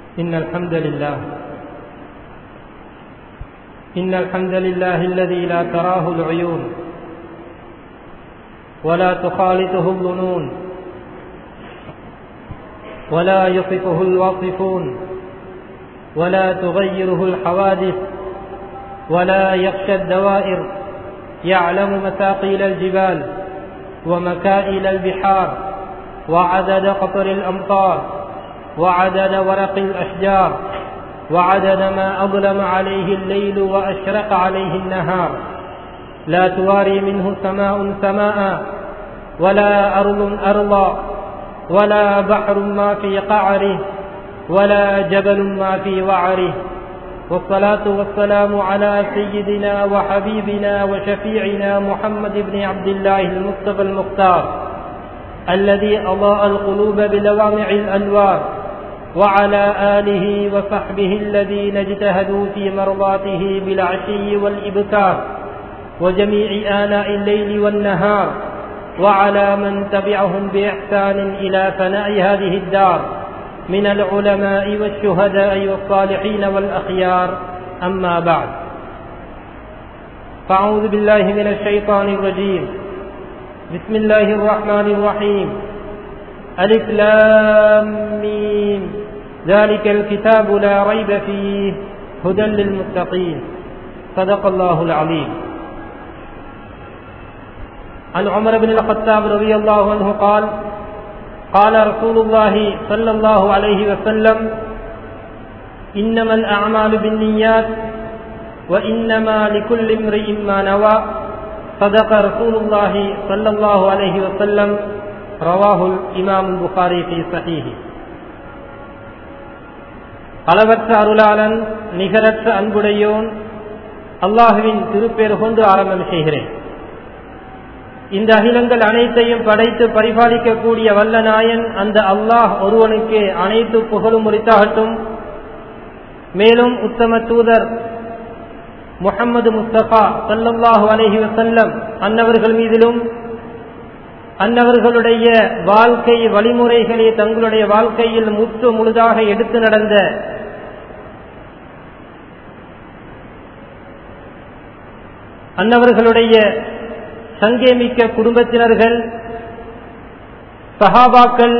إن الحمد لله إن الحمد لله الذي لا تراه العيون ولا تخالطه الظنون ولا يصفه الواصفون ولا تغيره الحوادث ولا يخشى الدوائر يعلم مثاقيل الجبال ومكائل البحار وعدد قطر الأمطار وعدد ورق الأشجار وعدد ما أظلم عليه الليل وأشرق عليه النهار لا تواري منه سماء سماء ولا أرض أرضا ولا بحر ما في قعره ولا جبل ما في وعره والصلاة والسلام على سيدنا وحبيبنا وشفيعنا محمد بن عبد الله المصطفى المختار الذي أضاء القلوب بلوامع الأنوار وعلى آله وصحبه الذين اجتهدوا في مرضاته بالعشي والإبكار وجميع آلاء الليل والنهار وعلى من تبعهم بإحسان إلى فناء هذه الدار من العلماء والشهداء والصالحين والأخيار أما بعد فأعوذ بالله من الشيطان الرجيم بسم الله الرحمن الرحيم ألف لام ميم ذلك الكتاب لا ريب فيه هدى للمتقين صدق الله العظيم عن عمر بن الخطاب رضي الله عنه قال قال رسول الله صلى الله عليه وسلم إنما الأعمال بالنيات وإنما لكل امرئ ما نوى صدق رسول الله صلى الله عليه وسلم رواه الإمام البخاري في صحيحه அளவற்ற அருளாளன் நிகரற்ற அன்புடையோன் அல்லாஹுவின் திருப்பேறு கொண்டு ஆரம்பம் செய்கிறேன் இந்த அகிலங்கள் அனைத்தையும் படைத்து பரிபாலிக்கக்கூடிய வல்ல நாயன் அந்த அல்லாஹ் ஒருவனுக்கு அனைத்து புகழும் உரித்தாகட்டும் மேலும் உத்தம தூதர் முகமது முஸ்தபா சல்லாஹு அலஹி வசல்லம் அன்னவர்கள் மீதிலும் அன்னவர்களுடைய வாழ்க்கை வழிமுறைகளை தங்களுடைய வாழ்க்கையில் முற்று முழுதாக எடுத்து நடந்த அன்னவர்களுடைய சங்கேமிக்க குடும்பத்தினர்கள் சஹாபாக்கள்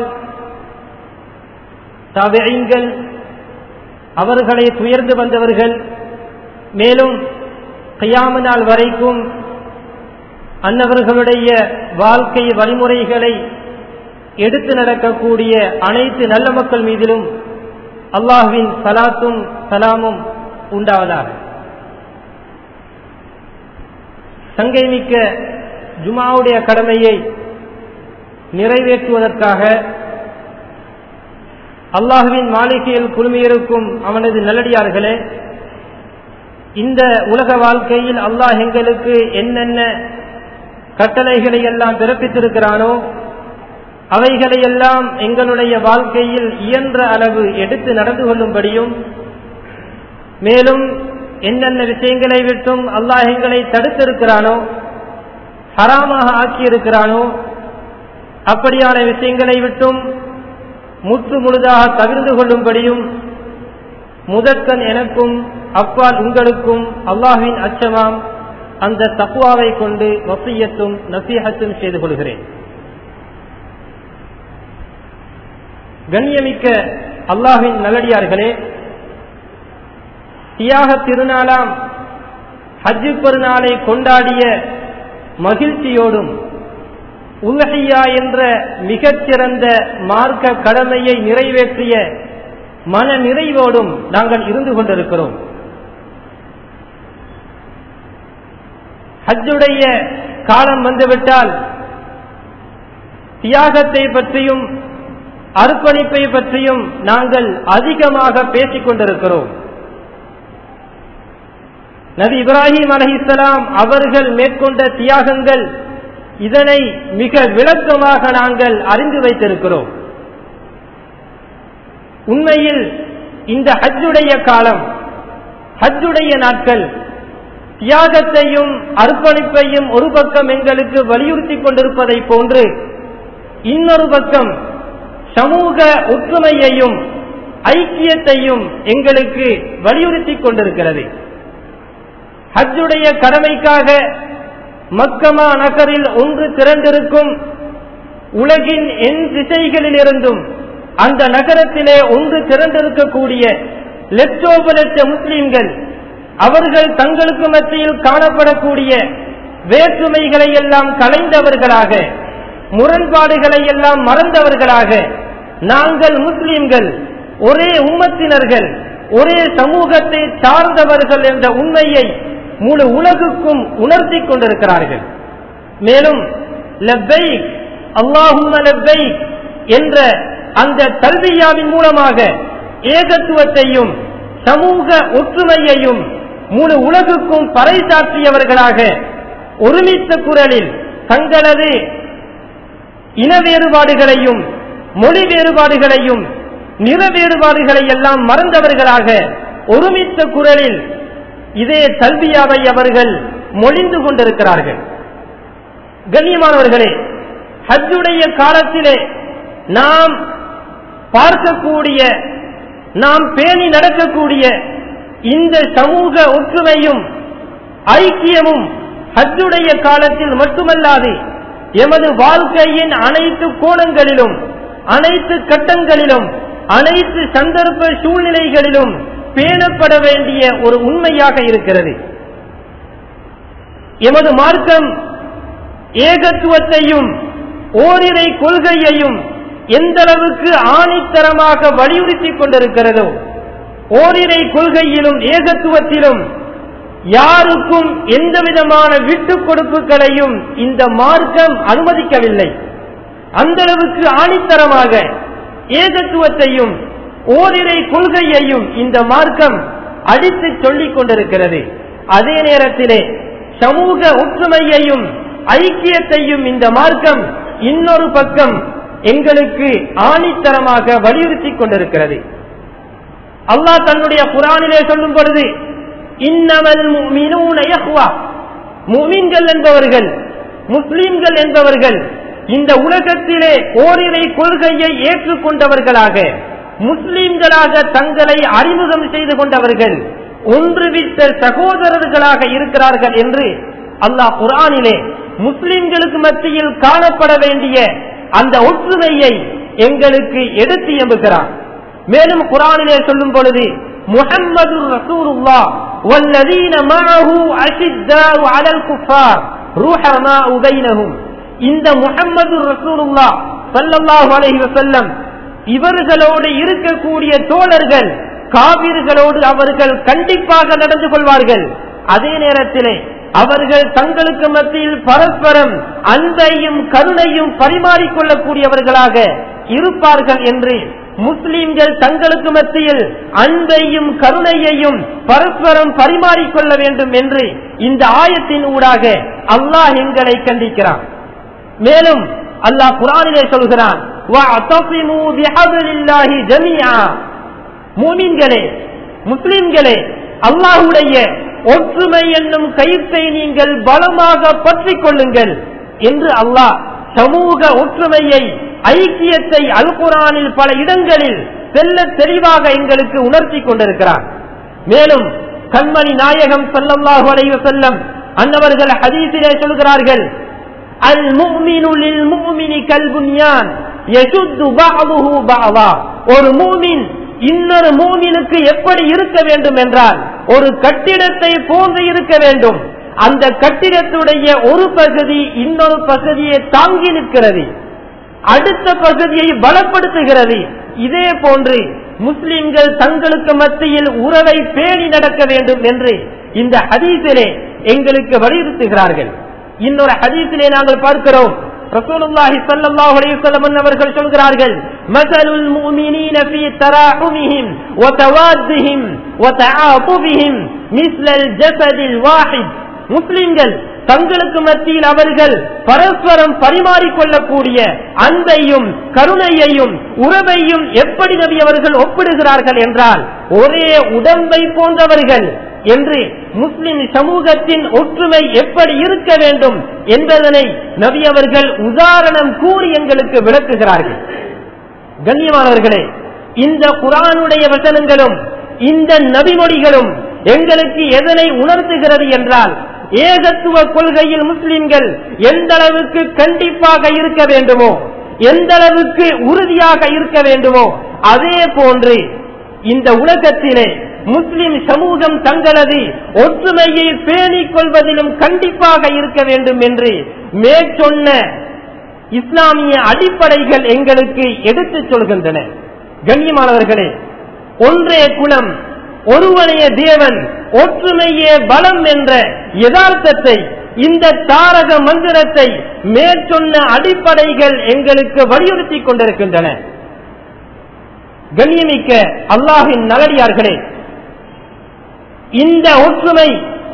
தவைங்கள் அவர்களை துயர்ந்து வந்தவர்கள் மேலும் கையாம நாள் வரைக்கும் அன்னவர்களுடைய வாழ்க்கை வழிமுறைகளை எடுத்து நடக்கக்கூடிய அனைத்து நல்ல மக்கள் மீதிலும் அல்லாஹுவின் சலாத்தும் சலாமும் உண்டாவதாக சங்கைமிக்க ஜுமாவுடைய கடமையை நிறைவேற்றுவதற்காக அல்லாஹுவின் மாளிகையில் குழுமியிருக்கும் அவனது நல்லடியார்களே இந்த உலக வாழ்க்கையில் அல்லாஹ் எங்களுக்கு என்னென்ன கட்டளைகளை எல்லாம் பிறப்பித்திருக்கிறானோ அவைகளை எல்லாம் எங்களுடைய வாழ்க்கையில் இயன்ற அளவு எடுத்து நடந்து கொள்ளும்படியும் மேலும் என்னென்ன விஷயங்களை விட்டும் அல்லாஹ் எங்களை தடுத்திருக்கிறானோ ஹராமாக ஆக்கியிருக்கிறானோ அப்படியான விஷயங்களை விட்டும் முற்று முழுதாக தவிர்ந்து கொள்ளும்படியும் முதற்கன் எனக்கும் அப்பால் உங்களுக்கும் அல்லாஹின் அச்சமாம் அந்த தக்குவாவை கொண்டு வசியத்தும் நசீகத்தும் செய்து கொள்கிறேன் கண்ணியமிக்க அல்லாஹின் நல்லடியார்களே தியாக திருநாளாம் ஹஜ்ஜு பெருநாளை கொண்டாடிய மகிழ்ச்சியோடும் உலகையா என்ற மிகச்சிறந்த மார்க்க கடமையை நிறைவேற்றிய மன நிறைவோடும் நாங்கள் இருந்து கொண்டிருக்கிறோம் ஹஜ்ஜுடைய காலம் வந்துவிட்டால் தியாகத்தை பற்றியும் அர்ப்பணிப்பை பற்றியும் நாங்கள் அதிகமாக பேசிக் கொண்டிருக்கிறோம் நபி இப்ராஹிம் அலஹிசலாம் அவர்கள் மேற்கொண்ட தியாகங்கள் இதனை மிக விளக்கமாக நாங்கள் அறிந்து வைத்திருக்கிறோம் உண்மையில் இந்த ஹஜ்ஜுடைய காலம் ஹஜ்ஜுடைய நாட்கள் தியாகத்தையும் அர்ப்பணிப்பையும் ஒரு பக்கம் எங்களுக்கு வலியுறுத்தி கொண்டிருப்பதை போன்று இன்னொரு பக்கம் சமூக ஒற்றுமையையும் ஐக்கியத்தையும் எங்களுக்கு வலியுறுத்தி கொண்டிருக்கிறது ஹஜ்ஜுடைய கடமைக்காக மக்கமா நகரில் ஒன்று திரண்டிருக்கும் உலகின் என் திசைகளில் இருந்தும் அந்த நகரத்திலே ஒன்று திரண்டிருக்கக்கூடிய லட்சோப லட்ச முஸ்லிம்கள் அவர்கள் தங்களுக்கு மத்தியில் காணப்படக்கூடிய வேற்றுமைகளை எல்லாம் களைந்தவர்களாக முரண்பாடுகளை எல்லாம் மறந்தவர்களாக நாங்கள் முஸ்லிம்கள் ஒரே உம்மத்தினர்கள் ஒரே சமூகத்தை சார்ந்தவர்கள் என்ற உண்மையை முழு உலகுக்கும் உணர்த்தி கொண்டிருக்கிறார்கள் மேலும் லப்பை அல்லாஹும் லப்பை என்ற அந்த தல்வியாவின் மூலமாக ஏகத்துவத்தையும் சமூக ஒற்றுமையையும் முழு உலகுக்கும் பறைசாற்றியவர்களாக ஒருமித்த குரலில் தங்களது இன வேறுபாடுகளையும் மொழி வேறுபாடுகளையும் நிற வேறுபாடுகளை எல்லாம் மறந்தவர்களாக ஒருமித்த குரலில் இதே தல்வியாவை அவர்கள் மொழிந்து கொண்டிருக்கிறார்கள் கண்ணியமானவர்களே ஹஜ்ஜுடைய காலத்திலே நாம் பார்க்கக்கூடிய நாம் பேணி நடக்கக்கூடிய இந்த சமூக ஒற்றுமையும் ஐக்கியமும் ஹஜ்ஜுடைய காலத்தில் மட்டுமல்லாது எமது வாழ்க்கையின் அனைத்து கோணங்களிலும் அனைத்து கட்டங்களிலும் அனைத்து சந்தர்ப்ப சூழ்நிலைகளிலும் பேணப்பட வேண்டிய ஒரு உண்மையாக இருக்கிறது எமது மார்க்கம் ஏகத்துவத்தையும் ஓரிரை கொள்கையையும் எந்த அளவுக்கு ஆணித்தரமாக வலியுறுத்தி கொண்டிருக்கிறதோ ஓரிரை கொள்கையிலும் ஏகத்துவத்திலும் யாருக்கும் எந்த விதமான விட்டுக் கொடுப்புகளையும் இந்த மார்க்கம் அனுமதிக்கவில்லை அந்த அளவுக்கு ஆணித்தரமாக ஏகத்துவத்தையும் ஓரிரை கொள்கையையும் இந்த மார்க்கம் அடித்து சொல்லிக் கொண்டிருக்கிறது அதே நேரத்திலே சமூக ஒற்றுமையையும் ஐக்கியத்தையும் இந்த மார்க்கம் இன்னொரு பக்கம் எங்களுக்கு ஆணித்தரமாக வலியுறுத்தி கொண்டிருக்கிறது அல்லாஹ் தன்னுடைய குரானிலே சொல்லும் பொழுது இன்னமல் முமின்கள் என்பவர்கள் முஸ்லிம்கள் என்பவர்கள் இந்த உலகத்திலே ஓரிரை கொள்கையை ஏற்றுக்கொண்டவர்களாக முஸ்லிம்களாக தங்களை அறிமுகம் செய்து கொண்டவர்கள் ஒன்றுவிட்ட சகோதரர்களாக இருக்கிறார்கள் என்று அல்லாஹ் குரானிலே முஸ்லிம்களுக்கு மத்தியில் காணப்பட வேண்டிய அந்த ஒற்றுமையை எங்களுக்கு எடுத்து எம்புகிறார் மேலும் குரானிலே சொல்லும் பொழுது முகம்மது ரசூலுல்லா والذين معه أشداء على الكفار رحماء بينهم இந்த முகம்மது ரசூலுல்லா ஸல்லல்லாஹு அலைஹி வஸல்லம் இவர்களோடு இருக்கக்கூடிய தோழர்கள் காவிர்களோடு அவர்கள் கண்டிப்பாக நடந்து கொள்வார்கள் அதே நேரத்திலே அவர்கள் தங்களுக்கு மத்தியில் பரஸ்பரம் அன்பையும் கருணையும் பரிமாறிக்கொள்ளக்கூடியவர்களாக இருப்பார்கள் என்று முஸ்லிம்கள் தங்களுக்கு மத்தியில் அன்பையும் கருணையையும் பரஸ்பரம் பரிமாறிக்கொள்ள வேண்டும் என்று இந்த ஆயத்தின் ஊடாக அல்லாஹ் எங்களை கண்டிக்கிறான் மேலும் அல்லாஹ் குரானிலே சொல்கிறான் மூமின்களே முஸ்லிம்களே அல்லாஹுடைய ஒற்றுமை என்னும் கயிற்றை நீங்கள் பலமாக பற்றிக் கொள்ளுங்கள் என்று அல்லாஹ் சமூக ஒற்றுமையை ஐக்கியத்தை அல் குரானில் பல இடங்களில் செல்ல தெளிவாக எங்களுக்கு உணர்த்தி கொண்டிருக்கிறார் மேலும் கண்மணி நாயகம் சல்லல்லாஹு அலைஹி வஸல்லம் அன்னவர்கள் ஹதீஸிலே சொல்கிறார்கள் அல் முஃமினு லில் முஃமினி கல் புன்யான் யசுத்து பஅதுஹு பஅதா ஒரு மூமின் இன்னொரு மூமினுக்கு எப்படி இருக்க வேண்டும் என்றால் ஒரு கட்டிடத்தை போன்று இருக்க வேண்டும் அந்த கட்டிடத்துடைய ஒரு பகுதி இன்னொரு பகுதியை தாங்கி நிற்கிறது அடுத்த பகுதியை பலப்படுத்துகிறது இதே போன்று முஸ்லிம்கள் தங்களுக்கு மத்தியில் உறவை பேணி நடக்க வேண்டும் என்று இந்த ஹதீஸிலே எங்களுக்கு வலியுறுத்துகிறார்கள் இன்னொரு ஹதீஸிலே நாங்கள் பார்க்கிறோம் ரசூலுல்லாஹி ஸல்லல்லாஹு அலைஹி வஸல்லம் அவர்கள் சொல்கிறார்கள் மஸலுல் முஃமினீன ஃபீ தராஹுமிஹிம் வ தவாத்துஹிம் வ தஆதுபிஹிம் மிஸ்லல் ஜஸதில் வாஹித் முஸ்லிம்கள் தங்களுக்கு மத்தியில் அவர்கள் பரஸ்பரம் பரிமாறிக்கொள்ளக்கூடிய அன்பையும் கருணையையும் உறவையும் எப்படி நபி அவர்கள் ஒப்பிடுகிறார்கள் என்றால் ஒரே உடம்பை போன்றவர்கள் என்று முஸ்லிம் சமூகத்தின் ஒற்றுமை எப்படி இருக்க வேண்டும் என்பதனை நபி அவர்கள் உதாரணம் கூறி எங்களுக்கு விளக்குகிறார்கள் கண்ணியமானவர்களே இந்த குரானுடைய வசனங்களும் இந்த நபிமொழிகளும் எங்களுக்கு எதனை உணர்த்துகிறது என்றால் ஏகத்துவ கொள்கையில் முஸ்லிம்கள் எந்த அளவுக்கு கண்டிப்பாக இருக்க வேண்டுமோ எந்த அளவுக்கு உறுதியாக இருக்க வேண்டுமோ அதே போன்று இந்த உலகத்திலே முஸ்லிம் சமூகம் தங்களது ஒற்றுமையை பேணிக் கொள்வதிலும் கண்டிப்பாக இருக்க வேண்டும் என்று மேற்சொன்ன இஸ்லாமிய அடிப்படைகள் எங்களுக்கு எடுத்துச் சொல்கின்றன கண்ணியமானவர்களே ஒன்றே குலம் ஒருவனைய தேவன் ஒற்றுமையே பலம் என்ற யதார்த்தத்தை இந்த தாரக மந்திரத்தை மேற்சொன்ன அடிப்படைகள் எங்களுக்கு வலியுறுத்திக் கொண்டிருக்கின்றன கண்ணியமிக்க அல்லாஹின் நகடியார்களே இந்த ஒற்றுமை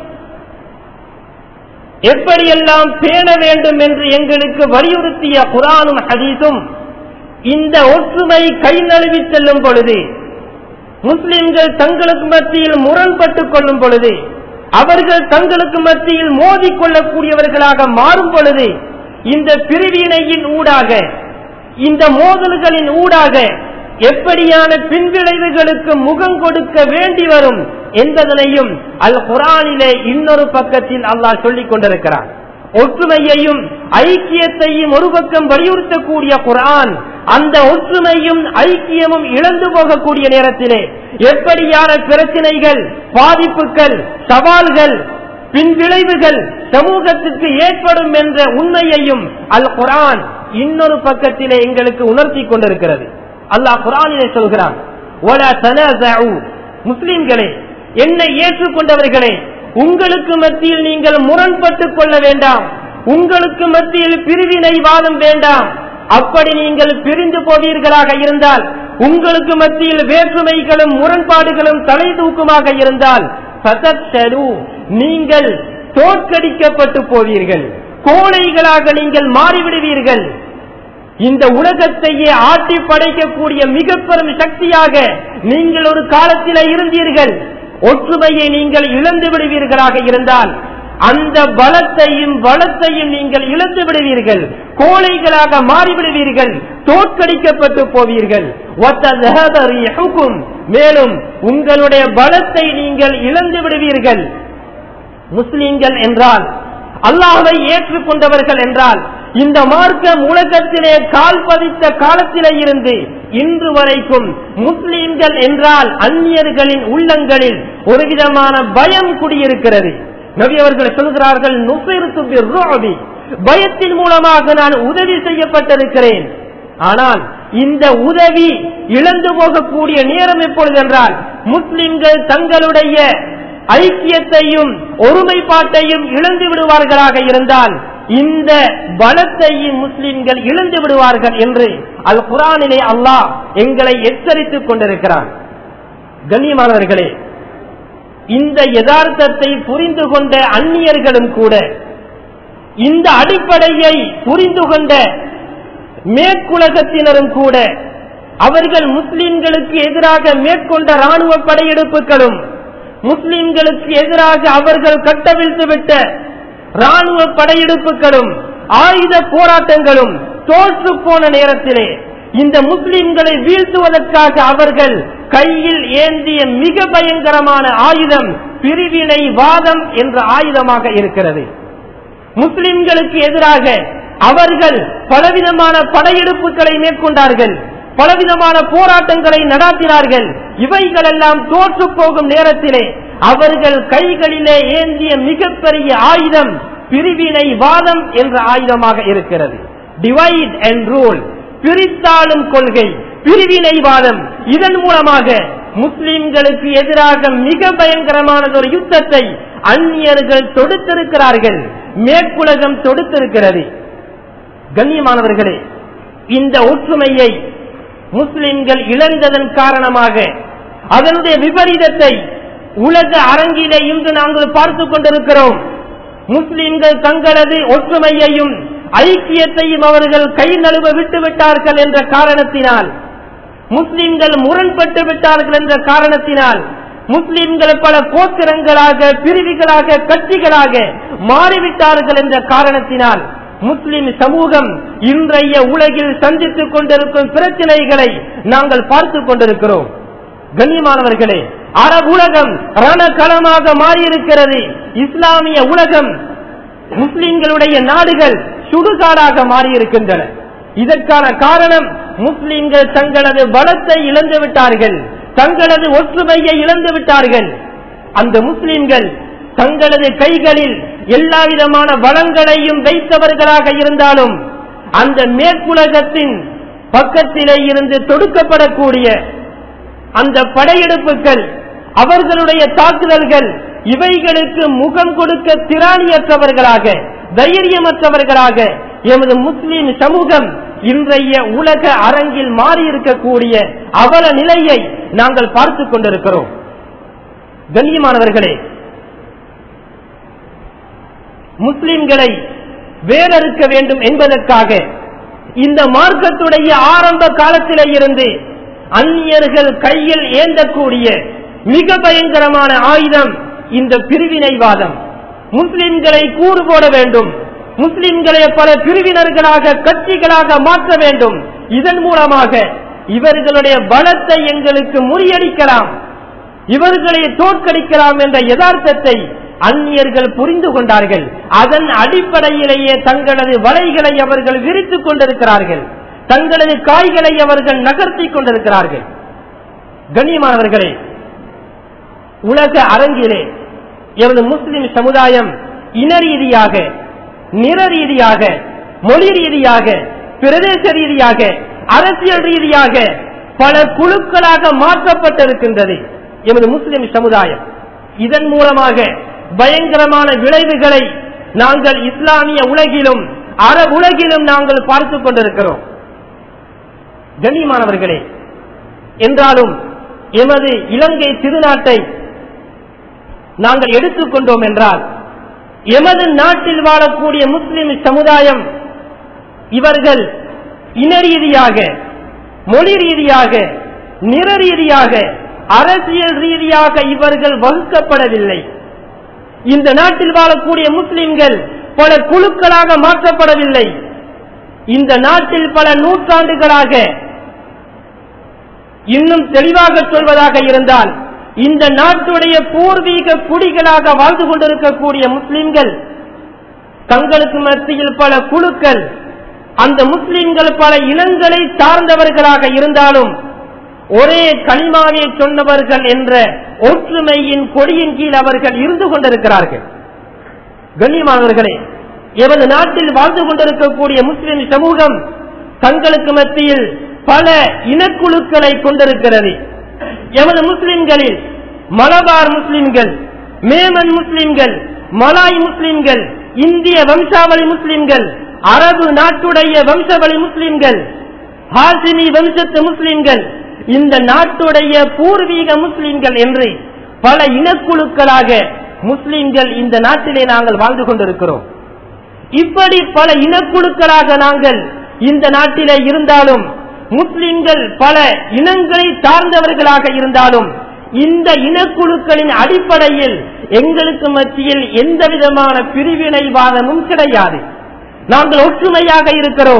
எப்படியெல்லாம் பேண வேண்டும் என்று எங்களுக்கு வலியுறுத்திய குரானும் ஹதீஸும் இந்த ஒற்றுமை கை நழுவி செல்லும் பொழுது முஸ்லிம்கள் தங்களுக்கு மத்தியில் முரண்பட்டுக் கொள்ளும் பொழுது அவர்கள் தங்களுக்கு மத்தியில் மோதிக்கொள்ளக்கூடியவர்களாக மாறும் பொழுது இந்த பிரிவினையின் ஊடாக இந்த மோதல்களின் ஊடாக எப்படியான பின்விளைவுகளுக்கு முகம் கொடுக்க வேண்டி வரும் என்பதனையும் அல் குரானிலே இன்னொரு பக்கத்தில் அல்லாஹ் சொல்லிக் கொண்டிருக்கிறார் ஒற்றுமையையும் ஐக்கியத்தையும் ஒரு பக்கம் வலியுறுத்தக்கூடிய குரான் அந்த ஒற்றுமையும் ஐக்கியமும் இழந்து போகக்கூடிய நேரத்திலே எப்படியான பிரச்சனைகள் பாதிப்புகள் சவால்கள் பின்விளைவுகள் சமூகத்துக்கு ஏற்படும் என்ற உண்மையையும் அல் குரான் இன்னொரு பக்கத்திலே எங்களுக்கு உணர்த்தி கொண்டிருக்கிறது அல்லாஹ் குரானிலே சொல்கிறான் முஸ்லிம்களே என்னை ஏற்றுக்கொண்டவர்களே உங்களுக்கு மத்தியில் நீங்கள் முரண்பட்டுக் கொள்ள வேண்டாம் உங்களுக்கு மத்தியில் பிரிவினை வாதம் வேண்டாம் அப்படி நீங்கள் பிரிந்து போவீர்களாக இருந்தால் உங்களுக்கு மத்தியில் வேற்றுமைகளும் முரண்பாடுகளும் தலை தூக்குமாக இருந்தால் நீங்கள் தோற்கடிக்கப்பட்டு போவீர்கள் கோழைகளாக நீங்கள் மாறிவிடுவீர்கள் இந்த உலகத்தையே ஆட்டி படைக்கக்கூடிய மிக பெரும் சக்தியாக நீங்கள் ஒரு காலத்தில் இருந்தீர்கள் ஒற்றுமையை நீங்கள் இழந்து விடுவீர்களாக இருந்தால் அந்த பலத்தையும் வளத்தையும் நீங்கள் இழந்து விடுவீர்கள் கோழைகளாக மாறிவிடுவீர்கள் தோற்கடிக்கப்பட்டு போவீர்கள் மேலும் உங்களுடைய பலத்தை நீங்கள் இழந்து விடுவீர்கள் முஸ்லிம்கள் என்றால் அல்லாஹை ஏற்றுக்கொண்டவர்கள் என்றால் இந்த மார்க்கம் உலகத்திலே கால் பதித்த காலத்திலே இருந்து இன்று வரைக்கும் முஸ்லிம்கள் என்றால் அந்நியர்களின் உள்ளங்களில் ஒரு விதமான பயம் குடியிருக்கிறது நபி அவர்கள் சொல்கிறார்கள் நுசைருத்து பயத்தின் மூலமாக நான் உதவி செய்யப்பட்டிருக்கிறேன் ஆனால் இந்த உதவி இழந்து போகக்கூடிய நேரம் எப்பொழுது என்றால் முஸ்லிம்கள் தங்களுடைய ஐக்கியத்தையும் ஒருமைப்பாட்டையும் இழந்து விடுவார்களாக இருந்தால் இந்த பலத்தையும் முஸ்லிம்கள் இழந்து விடுவார்கள் என்று அல் குரானிலே அல்லாஹ் எங்களை எச்சரித்துக் கொண்டிருக்கிறான் கண்ணியமானவர்களே இந்த யதார்த்தத்தை புரிந்து கொண்ட அந்நியர்களும் கூட இந்த அடிப்படையை புரிந்து கொண்ட மேற்குலகத்தினரும் கூட அவர்கள் முஸ்லிம்களுக்கு எதிராக மேற்கொண்ட ராணுவ படையெடுப்புகளும் முஸ்லிம்களுக்கு எதிராக அவர்கள் கட்டவிழ்த்துவிட்ட ராணுவ படையெடுப்புகளும் ஆயுத போராட்டங்களும் தோற்று போன நேரத்திலே இந்த முஸ்லிம்களை வீழ்த்துவதற்காக அவர்கள் கையில் ஏந்திய மிக பயங்கரமான ஆயுதம் பிரிவினை வாதம் என்ற ஆயுதமாக இருக்கிறது முஸ்லிம்களுக்கு எதிராக அவர்கள் பலவிதமான படையெடுப்புகளை மேற்கொண்டார்கள் பலவிதமான போராட்டங்களை நடாத்தினார்கள் இவைகளெல்லாம் தோற்று போகும் நேரத்திலே அவர்கள் கைகளிலே ஏந்திய மிகப்பெரிய ஆயுதம் பிரிவினை வாதம் என்ற ஆயுதமாக இருக்கிறது டிவைட் அண்ட் ரூல் பிரித்தாளும் கொள்கை பிரிவினைவாதம் இதன் மூலமாக முஸ்லிம்களுக்கு எதிராக மிக பயங்கரமானதொரு யுத்தத்தை அந்நியர்கள் தொடுத்திருக்கிறார்கள் மேற்குலகம் தொடுத்திருக்கிறது கண்ணியமானவர்களே இந்த ஒற்றுமையை முஸ்லிம்கள் இழந்ததன் காரணமாக அதனுடைய விபரீதத்தை உலக அரங்கிலே இன்று நாங்கள் பார்த்துக் கொண்டிருக்கிறோம் முஸ்லிம்கள் தங்களது ஒற்றுமையையும் ஐக்கியத்தையும் அவர்கள் கை நழுவ விட்டு விட்டார்கள் என்ற காரணத்தினால் முஸ்லிம்கள் முரண்பட்டு விட்டார்கள் என்ற காரணத்தினால் முஸ்லிம்கள் பல கோத்திரங்களாக பிரிவுகளாக கட்சிகளாக மாறிவிட்டார்கள் என்ற காரணத்தினால் முஸ்லிம் சமூகம் இன்றைய உலகில் சந்தித்துக் கொண்டிருக்கும் பிரச்சனைகளை நாங்கள் பார்த்துக் கொண்டிருக்கிறோம் கண்ணியமானவர்களே அரபு உலகம் ரணகளமாக மாறியிருக்கிறது இஸ்லாமிய உலகம் முஸ்லிம்களுடைய நாடுகள் சுடுகாடாக மாறியிருக்கின்றன இதற்கான காரணம் முஸ்லிம்கள் தங்களது பலத்தை இழந்து விட்டார்கள் தங்களது ஒற்றுமையை இழந்து விட்டார்கள் அந்த முஸ்லிம்கள் தங்களது கைகளில் எல்லா விதமான வளங்களையும் வைத்தவர்களாக இருந்தாலும் அந்த மேற்குலகத்தின் பக்கத்திலே இருந்து தொடுக்கப்படக்கூடிய அந்த படையெடுப்புகள் அவர்களுடைய தாக்குதல்கள் இவைகளுக்கு முகம் கொடுக்க திராணியற்றவர்களாக தைரியமற்றவர்களாக எமது முஸ்லிம் சமூகம் இன்றைய உலக அரங்கில் மாறியிருக்கக்கூடிய அவல நிலையை நாங்கள் பார்த்துக் கொண்டிருக்கிறோம் கண்ணியமானவர்களே முஸ்லிம்களை வேறறுக்க வேண்டும் என்பதற்காக இந்த மார்க்கத்துடைய ஆரம்ப காலத்திலே இருந்து அந்நியர்கள் கையில் ஏந்தக்கூடிய மிக பயங்கரமான ஆயுதம் இந்த பிரிவினைவாதம் முஸ்லிம்களை கூறு போட வேண்டும் முஸ்லிம்களை பல பிரிவினர்களாக கட்சிகளாக மாற்ற வேண்டும் இதன் மூலமாக இவர்களுடைய பலத்தை எங்களுக்கு முறியடிக்கலாம் இவர்களை தோற்கடிக்கலாம் என்ற யதார்த்தத்தை அந்நியர்கள் புரிந்து கொண்டார்கள் அதன் அடிப்படையிலேயே தங்களது வலைகளை அவர்கள் விரித்துக் கொண்டிருக்கிறார்கள் தங்களது காய்களை அவர்கள் நகர்த்திக் கொண்டிருக்கிறார்கள் கண்ணியமானவர்களே உலக அரங்கிலே எமது முஸ்லிம் சமுதாயம் இன ரீதியாக நிற ரீதியாக மொழி ரீதியாக பிரதேச ரீதியாக அரசியல் ரீதியாக பல குழுக்களாக மாற்றப்பட்டிருக்கின்றது எமது முஸ்லிம் சமுதாயம் இதன் மூலமாக பயங்கரமான விளைவுகளை நாங்கள் இஸ்லாமிய உலகிலும் அரபு உலகிலும் நாங்கள் பார்த்துக் கொண்டிருக்கிறோம் கண்ணியமானவர்களே என்றாலும் எமது இலங்கை திருநாட்டை நாங்கள் எடுத்துக்கொண்டோம் என்றால் எமது நாட்டில் வாழக்கூடிய முஸ்லிம் சமுதாயம் இவர்கள் இன ரீதியாக மொழி ரீதியாக நிற ரீதியாக அரசியல் ரீதியாக இவர்கள் வகுக்கப்படவில்லை இந்த நாட்டில் வாழக்கூடிய முஸ்லிம்கள் பல குழுக்களாக மாற்றப்படவில்லை இந்த நாட்டில் பல நூற்றாண்டுகளாக இன்னும் தெளிவாக சொல்வதாக இருந்தால் இந்த நாட்டுடைய பூர்வீக குடிகளாக வாழ்ந்து கொண்டிருக்கக்கூடிய முஸ்லிம்கள் தங்களுக்கு மத்தியில் பல குழுக்கள் அந்த முஸ்லிம்கள் பல இனங்களை சார்ந்தவர்களாக இருந்தாலும் ஒரே களிமாவை சொன்னவர்கள் என்ற ஒற்றுமையின் கொடியின் கீழ் அவர்கள் இருந்து கொண்டிருக்கிறார்கள் கண்ணியமானவர்களே எமது நாட்டில் வாழ்ந்து கொண்டிருக்கக்கூடிய முஸ்லிம் சமூகம் தங்களுக்கு மத்தியில் பல இனக்குழுக்களை கொண்டிருக்கிறது எமது முஸ்லிம்களில் மலபார் முஸ்லிம்கள் மேமன் முஸ்லிம்கள் மலாய் முஸ்லிம்கள் இந்திய வம்சாவளி முஸ்லிம்கள் அரபு நாட்டுடைய வம்சவழி முஸ்லிம்கள் ஹாசினி வம்சத்து முஸ்லிம்கள் இந்த நாட்டுடைய பூர்வீக முஸ்லிம்கள் என்று பல இனக்குழுக்களாக முஸ்லிம்கள் இந்த நாட்டிலே நாங்கள் வாழ்ந்து கொண்டிருக்கிறோம் இப்படி பல இனக்குழுக்களாக நாங்கள் இந்த நாட்டிலே இருந்தாலும் முஸ்லிம்கள் பல இனங்களை சார்ந்தவர்களாக இருந்தாலும் இந்த இனக்குழுக்களின் அடிப்படையில் எங்களுக்கு மத்தியில் எந்த விதமான பிரிவினைவாதமும் கிடையாது நாங்கள் ஒற்றுமையாக இருக்கிறோம்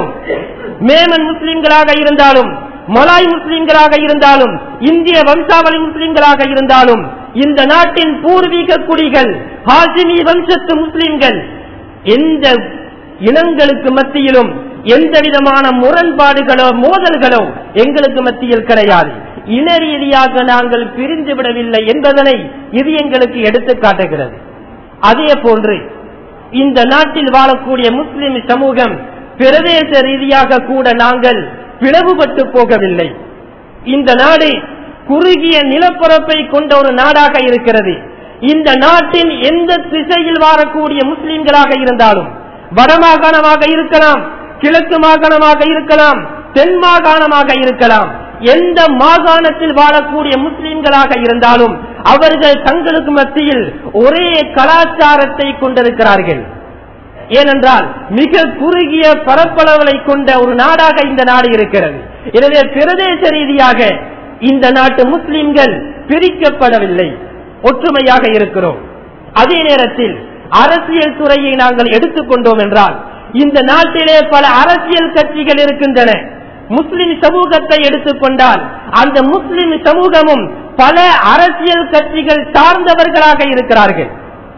மேமன் முஸ்லிம்களாக இருந்தாலும் மலாய் முஸ்லிம்களாக இருந்தாலும் இந்திய வம்சாவளி முஸ்லிம்களாக இருந்தாலும் இந்த நாட்டின் பூர்வீக குடிகள் ஹாசிமி வம்சத்து முஸ்லிம்கள் எந்த இனங்களுக்கு மத்தியிலும் எந்த விதமான முரண்பாடுகளோ மோதல்களோ எங்களுக்கு மத்தியில் கிடையாது இன ரீதியாக நாங்கள் பிரிந்து விடவில்லை என்பதனை இது எங்களுக்கு எடுத்து காட்டுகிறது அதே போன்று இந்த நாட்டில் வாழக்கூடிய முஸ்லிம் சமூகம் பிரதேச ரீதியாக கூட நாங்கள் பிளவுபட்டு போகவில்லை இந்த நாடு குறுகிய நிலப்பரப்பை கொண்ட ஒரு நாடாக இருக்கிறது இந்த நாட்டின் எந்த திசையில் வாழக்கூடிய முஸ்லிம்களாக இருந்தாலும் வடமாகாணமாக இருக்கலாம் கிழக்கு மாகாணமாக இருக்கலாம் தென் மாகாணமாக இருக்கலாம் எந்த மாகாணத்தில் வாழக்கூடிய முஸ்லிம்களாக இருந்தாலும் அவர்கள் தங்களுக்கு மத்தியில் ஒரே கலாச்சாரத்தை கொண்டிருக்கிறார்கள் ஏனென்றால் மிக குறுகிய பரப்பளவுகளை கொண்ட ஒரு நாடாக இந்த நாடு இருக்கிறது எனவே பிரதேச ரீதியாக இந்த நாட்டு முஸ்லிம்கள் பிரிக்கப்படவில்லை ஒற்றுமையாக இருக்கிறோம் அதே நேரத்தில் அரசியல் துறையை நாங்கள் எடுத்துக்கொண்டோம் என்றால் இந்த நாட்டிலே பல அரசியல் கட்சிகள் இருக்கின்றன முஸ்லிம் சமூகத்தை எடுத்துக்கொண்டால் அந்த முஸ்லிம் சமூகமும் பல அரசியல் கட்சிகள் சார்ந்தவர்களாக இருக்கிறார்கள்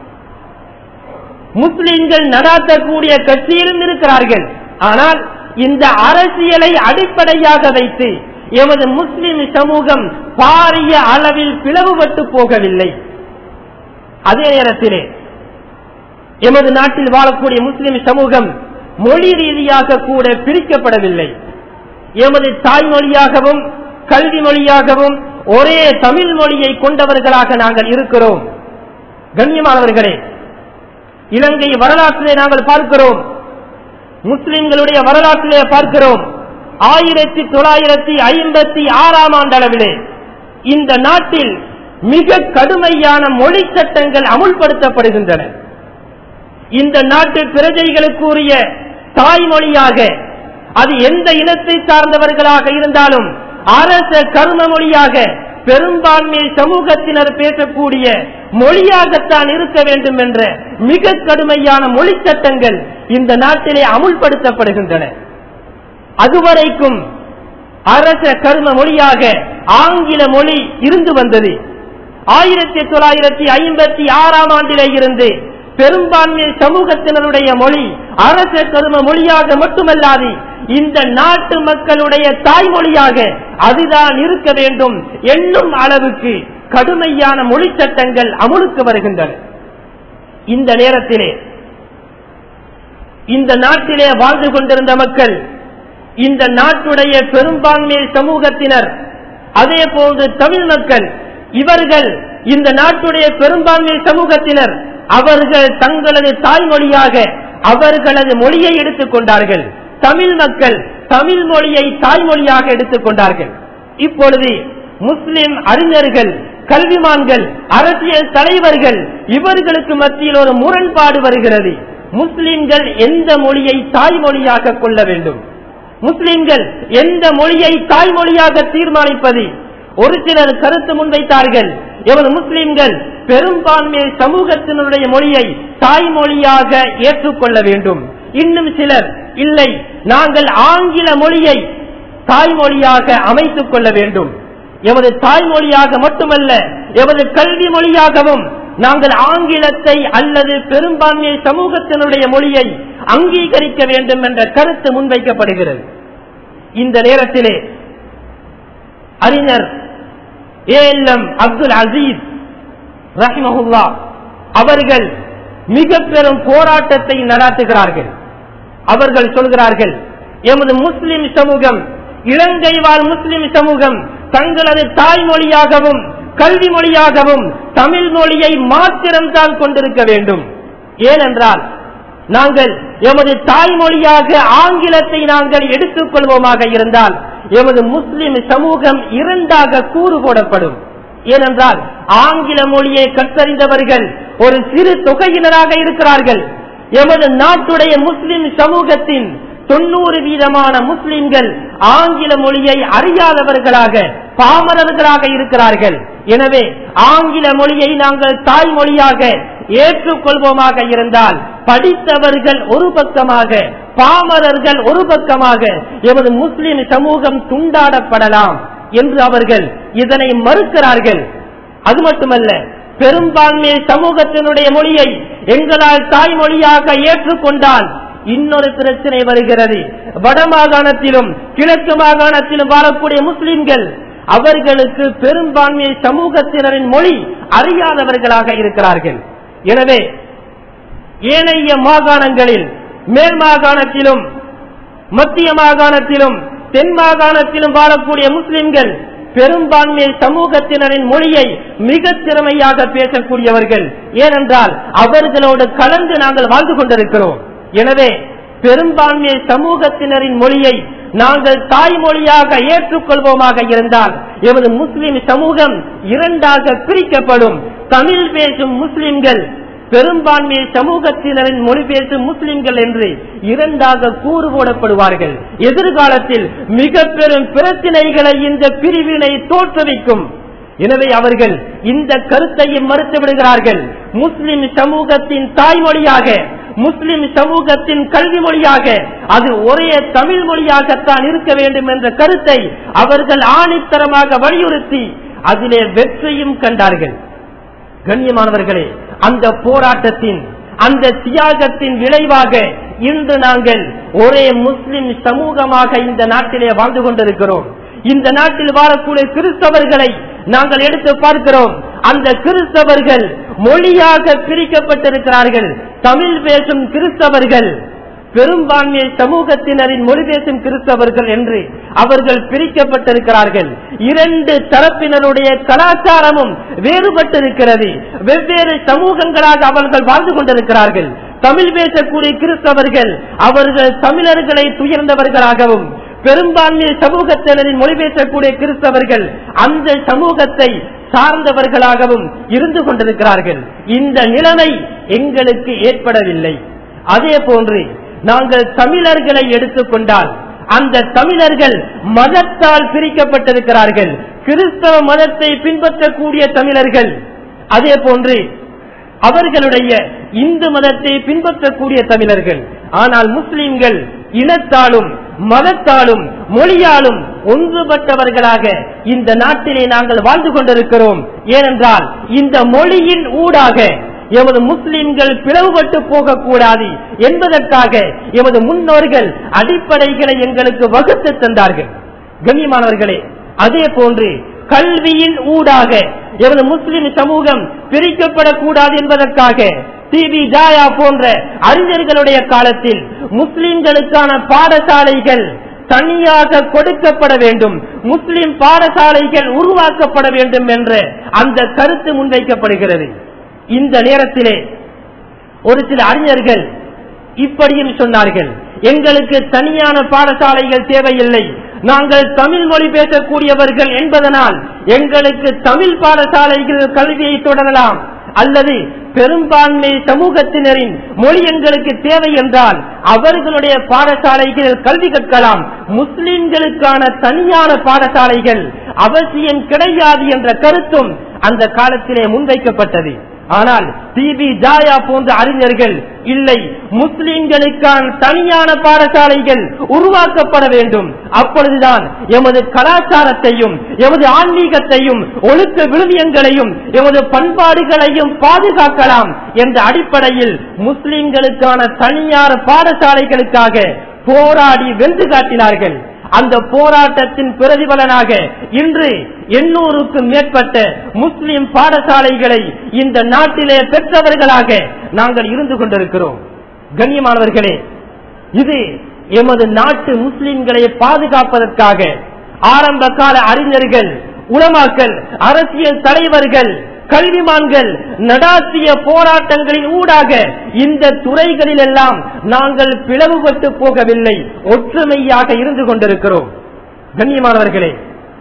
முஸ்லிம்கள் நடாத்தக்கூடிய கட்சியிலும் இருக்கிறார்கள் ஆனால் இந்த அரசியலை அடிப்படையாக வைத்து எமது முஸ்லிம் சமூகம் பாரிய அளவில் பிளவுபட்டு போகவில்லை அதே நேரத்திலே எமது நாட்டில் வாழக்கூடிய முஸ்லிம் சமூகம் மொழி ரீதியாக கூட பிரிக்கப்படவில்லை எமது தாய்மொழியாகவும் கல்வி மொழியாகவும் ஒரே தமிழ் மொழியை கொண்டவர்களாக நாங்கள் இருக்கிறோம் கண்ணியமானவர்களே இலங்கை வரலாற்றிலே நாங்கள் பார்க்கிறோம் முஸ்லிம்களுடைய வரலாற்றிலே பார்க்கிறோம் ஆயிரத்தி தொள்ளாயிரத்தி ஐம்பத்தி ஆறாம் ஆண்டு அளவிலே இந்த நாட்டில் மிக கடுமையான மொழி சட்டங்கள் அமுல்படுத்தப்படுகின்றன இந்த நாட்டு பிரஜைகளுக்குரிய தாய்மொழியாக அது எந்த இனத்தை சார்ந்தவர்களாக இருந்தாலும் அரச கர்ம மொழியாக பெரும்பான்மை சமூகத்தினர் பேசக்கூடிய மொழியாகத்தான் இருக்க வேண்டும் என்ற மிக கடுமையான மொழி சட்டங்கள் இந்த நாட்டிலே அமுல்படுத்தப்படுகின்றன அதுவரைக்கும் அரச கர்ம மொழியாக ஆங்கில மொழி இருந்து வந்தது ஆயிரத்தி தொள்ளாயிரத்தி ஐம்பத்தி ஆறாம் ஆண்டிலே இருந்து பெரும்பான்மை சமூகத்தினருடைய மொழி அரச கரும மொழியாக மட்டுமல்லாது இந்த நாட்டு மக்களுடைய தாய்மொழியாக அதுதான் இருக்க வேண்டும் என்னும் அளவுக்கு கடுமையான மொழி சட்டங்கள் அமுலுக்கு வருகின்றன இந்த நேரத்திலே இந்த நாட்டிலே வாழ்ந்து கொண்டிருந்த மக்கள் இந்த நாட்டுடைய பெரும்பான்மை சமூகத்தினர் அதே போன்று தமிழ் மக்கள் இவர்கள் இந்த நாட்டுடைய பெரும்பான்மை சமூகத்தினர் அவர்கள் தங்களது தாய்மொழியாக அவர்களது மொழியை எடுத்துக் கொண்டார்கள் தமிழ் மக்கள் தமிழ் மொழியை தாய்மொழியாக எடுத்துக் கொண்டார்கள் இப்பொழுது முஸ்லிம் அறிஞர்கள் கல்விமான்கள் அரசியல் தலைவர்கள் இவர்களுக்கு மத்தியில் ஒரு முரண்பாடு வருகிறது முஸ்லிம்கள் எந்த மொழியை தாய்மொழியாக கொள்ள வேண்டும் முஸ்லிம்கள் எந்த மொழியை தாய்மொழியாக தீர்மானிப்பது ஒரு சிலர் கருத்து முன்வைத்தார்கள் எமது முஸ்லிம்கள் பெரும்பான்மை சமூகத்தினுடைய மொழியை தாய்மொழியாக ஏற்றுக்கொள்ள வேண்டும் இன்னும் சிலர் இல்லை நாங்கள் ஆங்கில மொழியை தாய்மொழியாக அமைத்துக் கொள்ள வேண்டும் எமது தாய்மொழியாக மட்டுமல்ல எமது கல்வி மொழியாகவும் நாங்கள் ஆங்கிலத்தை அல்லது பெரும்பான்மை சமூகத்தினுடைய மொழியை அங்கீகரிக்க வேண்டும் என்ற கருத்து முன்வைக்கப்படுகிறது இந்த நேரத்திலே அறிஞர் ஏ எம் அப்துல் அசீஸ் ரஹிமஹுல்லா அவர்கள் மிக பெரும் போராட்டத்தை நடாத்துகிறார்கள் அவர்கள் சொல்கிறார்கள் எமது முஸ்லிம் சமூகம் இலங்கை வாழ் முஸ்லிம் சமூகம் தங்களது தாய்மொழியாகவும் கல்வி மொழியாகவும் தமிழ் மொழியை மாத்திரம்தான் கொண்டிருக்க வேண்டும் ஏனென்றால் நாங்கள் எமது தாய்மொழியாக ஆங்கிலத்தை நாங்கள் எடுத்துக் கொள்வோமாக இருந்தால் எமது முஸ்லிம் சமூகம் இரண்டாக கூறு போடப்படும் ஏனென்றால் ஆங்கில மொழியை கற்றறிந்தவர்கள் ஒரு சிறு தொகையினராக இருக்கிறார்கள் எமது நாட்டுடைய முஸ்லிம் சமூகத்தின் தொண்ணூறு வீதமான முஸ்லிம்கள் ஆங்கில மொழியை அறியாதவர்களாக பாமரர்களாக இருக்கிறார்கள் எனவே ஆங்கில மொழியை நாங்கள் தாய்மொழியாக ஏற்றுக்கொள்வோமாக இருந்தால் படித்தவர்கள் ஒரு பக்கமாக பாமரர்கள் ஒரு பக்கமாக எமது முஸ்லிம் சமூகம் துண்டாடப்படலாம் என்று அவர்கள் இதனை மறுக்கிறார்கள் அது மட்டுமல்ல பெரும்பான்மை சமூகத்தினுடைய மொழியை எங்களால் தாய்மொழியாக ஏற்றுக்கொண்டால் இன்னொரு பிரச்சனை வருகிறது வட மாகாணத்திலும் கிழக்கு மாகாணத்திலும் வாழக்கூடிய முஸ்லிம்கள் அவர்களுக்கு பெரும்பான்மை சமூகத்தினரின் மொழி அறியாதவர்களாக இருக்கிறார்கள் எனவே ஏனைய மாகாணங்களில் மேல் மாகாணத்திலும் மத்திய மாகாணத்திலும் தென் மாகாணத்திலும் வாழக்கூடிய முஸ்லிம்கள் பெரும்பான்மை சமூகத்தினரின் மொழியை மிக திறமையாக பேசக்கூடியவர்கள் ஏனென்றால் அவர்களோடு கலந்து நாங்கள் வாழ்ந்து கொண்டிருக்கிறோம் எனவே பெரும்பான்மை சமூகத்தினரின் மொழியை நாங்கள் தாய்மொழியாக ஏற்றுக்கொள்வோமாக இருந்தால் எமது முஸ்லிம் சமூகம் இரண்டாக பிரிக்கப்படும் தமிழ் பேசும் முஸ்லிம்கள் பெரும்பான்மை சமூகத்தினரின் மொழி பேசும் முஸ்லிம்கள் என்று இரண்டாக கூறு போடப்படுவார்கள் எதிர்காலத்தில் மிக பெரும் பிரச்சனைகளை இந்த பிரிவினை தோற்றுவிக்கும் எனவே அவர்கள் இந்த கருத்தையும் மறுத்து விடுகிறார்கள் முஸ்லிம் சமூகத்தின் தாய்மொழியாக முஸ்லிம் சமூகத்தின் கல்வி மொழியாக அது ஒரே தமிழ் மொழியாகத்தான் இருக்க வேண்டும் என்ற கருத்தை அவர்கள் ஆணித்தரமாக வலியுறுத்தி அதிலே வெற்றியும் கண்டார்கள் கண்ணியமானவர்களே அந்த போராட்டத்தின் அந்த தியாகத்தின் விளைவாக இன்று நாங்கள் ஒரே முஸ்லிம் சமூகமாக இந்த நாட்டிலே வாழ்ந்து கொண்டிருக்கிறோம் இந்த நாட்டில் வாழக்கூடிய கிறிஸ்தவர்களை நாங்கள் எடுத்து பார்க்கிறோம் அந்த கிறிஸ்தவர்கள் மொழியாக பிரிக்கப்பட்டிருக்கிறார்கள் தமிழ் பேசும் கிறிஸ்தவர்கள் பெரும்பான்மை சமூகத்தினரின் மொழி பேசும் கிறிஸ்தவர்கள் என்று அவர்கள் பிரிக்கப்பட்டிருக்கிறார்கள் இரண்டு தரப்பினருடைய கலாச்சாரமும் வேறுபட்டிருக்கிறது வெவ்வேறு சமூகங்களாக அவர்கள் வாழ்ந்து கொண்டிருக்கிறார்கள் தமிழ் பேசக்கூடிய கிறிஸ்தவர்கள் அவர்கள் தமிழர்களை துயர்ந்தவர்களாகவும் பெரும்பான்மை சமூகத்தினரின் மொழி பேசக்கூடிய கிறிஸ்தவர்கள் அந்த சமூகத்தை சார்ந்தவர்களாகவும் இருந்து கொண்டிருக்கிறார்கள் இந்த நிலைமை எங்களுக்கு ஏற்படவில்லை அதே போன்று நாங்கள் தமிழர்களை எடுத்துக்கொண்டால் அந்த தமிழர்கள் மதத்தால் பிரிக்கப்பட்டிருக்கிறார்கள் கிறிஸ்தவ மதத்தை பின்பற்றக்கூடிய தமிழர்கள் அதே போன்று அவர்களுடைய இந்து மதத்தை பின்பற்றக்கூடிய தமிழர்கள் ஆனால் முஸ்லிம்கள் இனத்தாலும் மதத்தாலும் மொழியாலும் ஒன்றுபட்டவர்களாக இந்த நாட்டிலே நாங்கள் வாழ்ந்து கொண்டிருக்கிறோம் ஏனென்றால் இந்த மொழியின் ஊடாக எமது முஸ்லிம்கள் பிளவுபட்டு போகக்கூடாது என்பதற்காக எமது முன்னோர்கள் அடிப்படைகளை எங்களுக்கு வகுத்து தந்தார்கள் கண்ணியமானவர்களே அதே போன்று கல்வியின் ஊடாக எமது முஸ்லிம் சமூகம் பிரிக்கப்படக்கூடாது என்பதற்காக டிவி ஜாயா போன்ற அறிஞர்களுடைய காலத்தில் முஸ்லிம்களுக்கான பாடசாலைகள் தனியாக கொடுக்கப்பட வேண்டும் முஸ்லிம் பாடசாலைகள் உருவாக்கப்பட வேண்டும் என்ற அந்த கருத்து முன்வைக்கப்படுகிறது இந்த நேரத்திலே ஒரு சில அறிஞர்கள் இப்படியும் சொன்னார்கள் எங்களுக்கு தனியான பாடசாலைகள் தேவையில்லை நாங்கள் தமிழ் மொழி பேசக்கூடியவர்கள் என்பதனால் எங்களுக்கு தமிழ் பாடசாலைகள் கல்வியை தொடரலாம் அல்லது பெரும்பான்மை சமூகத்தினரின் மொழி எங்களுக்கு தேவை என்றால் அவர்களுடைய பாடசாலைகள் கல்வி கற்கலாம் முஸ்லிம்களுக்கான தனியான பாடசாலைகள் அவசியம் கிடையாது என்ற கருத்தும் அந்த காலத்திலே முன்வைக்கப்பட்டது ஆனால் டிபி ஜாயா போன்ற அறிஞர்கள் இல்லை முஸ்லிம்களுக்கான தனியான பாடசாலைகள் உருவாக்கப்பட வேண்டும் அப்பொழுதுதான் எமது கலாச்சாரத்தையும் எமது ஆன்மீகத்தையும் ஒழுக்க விழுமியங்களையும் எமது பண்பாடுகளையும் பாதுகாக்கலாம் என்ற அடிப்படையில் முஸ்லிம்களுக்கான தனியார் பாடசாலைகளுக்காக போராடி வென்று காட்டினார்கள் அந்த போராட்டத்தின் பிரதிபலனாக இன்று எண்ணூறுக்கும் மேற்பட்ட முஸ்லிம் பாடசாலைகளை இந்த நாட்டிலே பெற்றவர்களாக நாங்கள் இருந்து கொண்டிருக்கிறோம் கண்ணியமானவர்களே இது எமது நாட்டு முஸ்லிம்களை பாதுகாப்பதற்காக ஆரம்ப கால அறிஞர்கள் உலமாக்கள் அரசியல் தலைவர்கள் கல்விமான்கள் நடாத்திய போராட்டங்களின் ஊடாக இந்த துறைகளில் எல்லாம் நாங்கள் பிளவுபட்டு போகவில்லை ஒற்றுமையாக இருந்து கொண்டிருக்கிறோம் கண்ணியமானவர்களே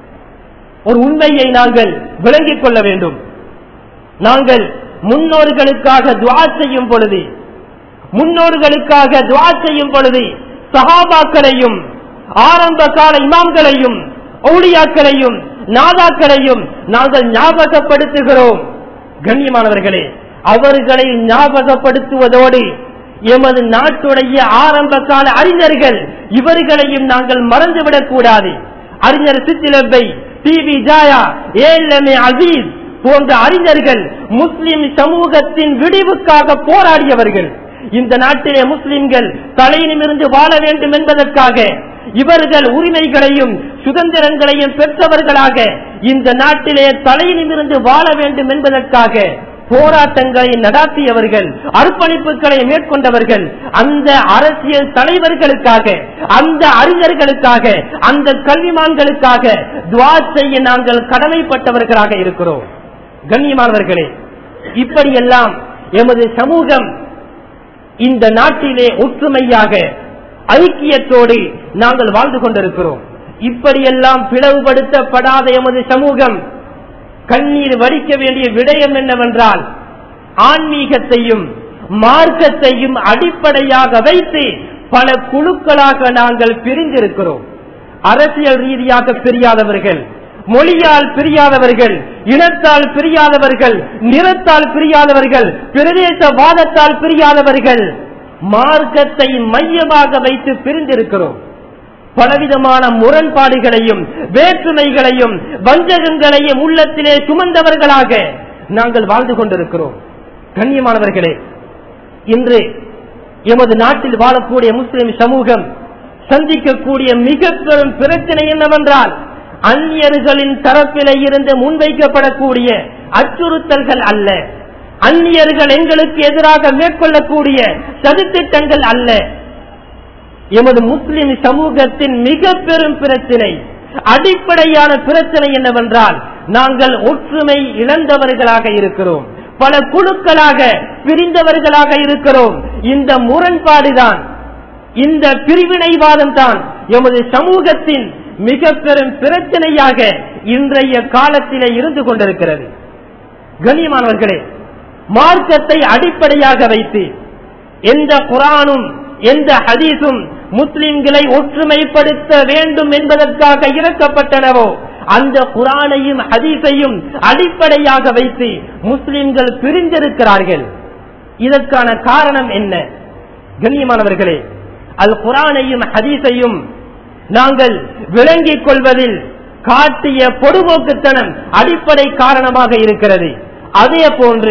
ஒரு உண்மையை நாங்கள் விளங்கிக் கொள்ள வேண்டும் நாங்கள் முன்னோர்களுக்காக துவா செய்யும் பொழுது முன்னோர்களுக்காக துவா செய்யும் பொழுது சகாபாக்களையும் ஆரம்ப கால இமாம்களையும் ஔலியாக்களையும் நாதாக்களையும் நாங்கள் ஞாபகப்படுத்துகிறோம் கண்ணியமானவர்களே அவர்களை ஞாபகப்படுத்துவதோடு எமது நாட்டுடைய ஆரம்ப கால அறிஞர்கள் இவர்களையும் நாங்கள் மறந்துவிடக் கூடாது அறிஞர் சித்திலப்பை டிவி ஜாயா ஏஎல்எம்ஏ அசீஸ் போன்ற அறிஞர்கள் முஸ்லிம் சமூகத்தின் விடிவுக்காக போராடியவர்கள் இந்த நாட்டிலே முஸ்லிம்கள் தலையிலிருந்து வாழ வேண்டும் என்பதற்காக இவர்கள் உரிமைகளையும் சுதந்திரங்களையும் பெற்றவர்களாக இந்த நாட்டிலே தலையிலிருந்து வாழ வேண்டும் என்பதற்காக போராட்டங்களை நடாத்தியவர்கள் அர்ப்பணிப்புகளை மேற்கொண்டவர்கள் அந்த அரசியல் தலைவர்களுக்காக அந்த அறிஞர்களுக்காக அந்த கல்விமான்களுக்காக துவா செய்ய நாங்கள் கடமைப்பட்டவர்களாக இருக்கிறோம் கண்ணியமானவர்களே இப்படியெல்லாம் எமது சமூகம் இந்த நாட்டிலே ஒற்றுமையாக ஐக்கியத்தோடு நாங்கள் வாழ்ந்து கொண்டிருக்கிறோம் இப்படியெல்லாம் பிளவுபடுத்தப்படாத எமது சமூகம் கண்ணீர் வடிக்க வேண்டிய விடயம் என்னவென்றால் ஆன்மீகத்தையும் மார்க்கத்தையும் அடிப்படையாக வைத்து பல குழுக்களாக நாங்கள் பிரிந்திருக்கிறோம் அரசியல் ரீதியாக பிரியாதவர்கள் மொழியால் பிரியாதவர்கள் இனத்தால் பிரியாதவர்கள் நிறத்தால் பிரியாதவர்கள் பிரதேசவாதத்தால் பிரியாதவர்கள் மார்க்கத்தை மையமாக வைத்து பிரிந்திருக்கிறோம் பலவிதமான முரண்பாடுகளையும் வேற்றுமைகளையும் வஞ்சகங்களையும் உள்ளத்திலே சுமந்தவர்களாக நாங்கள் வாழ்ந்து கொண்டிருக்கிறோம் கண்ணியமானவர்களே இன்று எமது நாட்டில் வாழக்கூடிய முஸ்லிம் சமூகம் சந்திக்கக்கூடிய மிக பெரும் பிரச்சனை என்னவென்றால் அந்நியர்களின் தரப்பிலே இருந்து முன்வைக்கப்படக்கூடிய அச்சுறுத்தல்கள் அல்ல அந்நியர்கள் எங்களுக்கு எதிராக மேற்கொள்ளக்கூடிய சதித்திட்டங்கள் அல்ல எமது முஸ்லிம் சமூகத்தின் மிக பெரும் பிரச்சனை அடிப்படையான பிரச்சனை என்னவென்றால் நாங்கள் ஒற்றுமை இழந்தவர்களாக இருக்கிறோம் பல குழுக்களாக பிரிந்தவர்களாக இருக்கிறோம் இந்த முரண்பாடுதான் இந்த பிரிவினைவாதம் தான் எமது சமூகத்தின் மிக பெரும் பிரச்சனையாக இன்றைய காலத்திலே இருந்து கொண்டிருக்கிறது கண்ணியமானவர்களே மார்க்கத்தை அடிப்படையாக வைத்து எந்த குரானும் எந்த ஹதீஸும் முஸ்லிம்களை ஒற்றுமைப்படுத்த வேண்டும் என்பதற்காக இறக்கப்பட்டனவோ அந்த குரானையும் ஹதீஸையும் அடிப்படையாக வைத்து முஸ்லிம்கள் பிரிந்திருக்கிறார்கள் இதற்கான காரணம் என்ன கண்ணியமானவர்களே அல் குரானையும் ஹதீஸையும் நாங்கள் விளங்கிக் கொள்வதில் காட்டிய பொடுபோக்குத்தனம் அடிப்படை காரணமாக இருக்கிறது அதே போன்று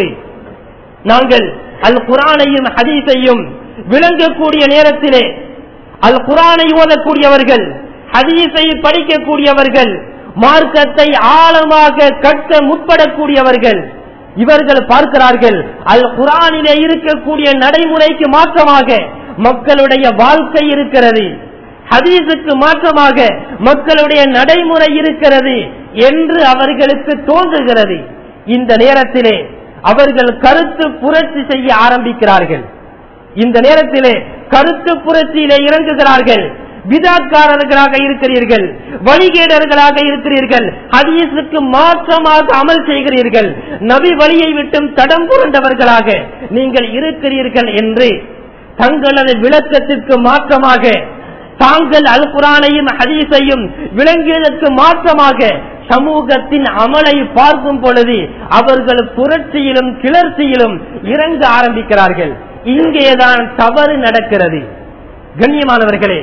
நாங்கள் அல் குரானையும் ஹதீஸையும் விளங்கக்கூடிய நேரத்திலே அல் குரானை ஓதக்கூடியவர்கள் ஹதீஸை படிக்கக்கூடியவர்கள் மார்க்கத்தை ஆழமாக கற்க முற்படக்கூடியவர்கள் இவர்கள் பார்க்கிறார்கள் அல் குரானிலே இருக்கக்கூடிய நடைமுறைக்கு மாற்றமாக மக்களுடைய வாழ்க்கை இருக்கிறது ஹதீஸுக்கு மாற்றமாக மக்களுடைய நடைமுறை இருக்கிறது என்று அவர்களுக்கு தோன்றுகிறது இந்த நேரத்திலே அவர்கள் கருத்து புரட்சி செய்ய ஆரம்பிக்கிறார்கள் இந்த நேரத்திலே கருத்து புரட்சியிலே இறங்குகிறார்கள் விதாக்காரர்களாக இருக்கிறீர்கள் வழிகேடர்களாக இருக்கிறீர்கள் ஹதீஸுக்கு மாற்றமாக அமல் செய்கிறீர்கள் நபி வழியை விட்டும் தடம் புரண்டவர்களாக நீங்கள் இருக்கிறீர்கள் என்று தங்களது விளக்கத்திற்கு மாற்றமாக தாங்கள் அல் குரானையும் ஹதீஸையும் விளங்கியதற்கு மாற்றமாக சமூகத்தின் அமலை பார்க்கும் பொழுது அவர்கள் புரட்சியிலும் கிளர்ச்சியிலும் இறங்க ஆரம்பிக்கிறார்கள் இங்கேதான் தவறு நடக்கிறது கண்ணியமானவர்களே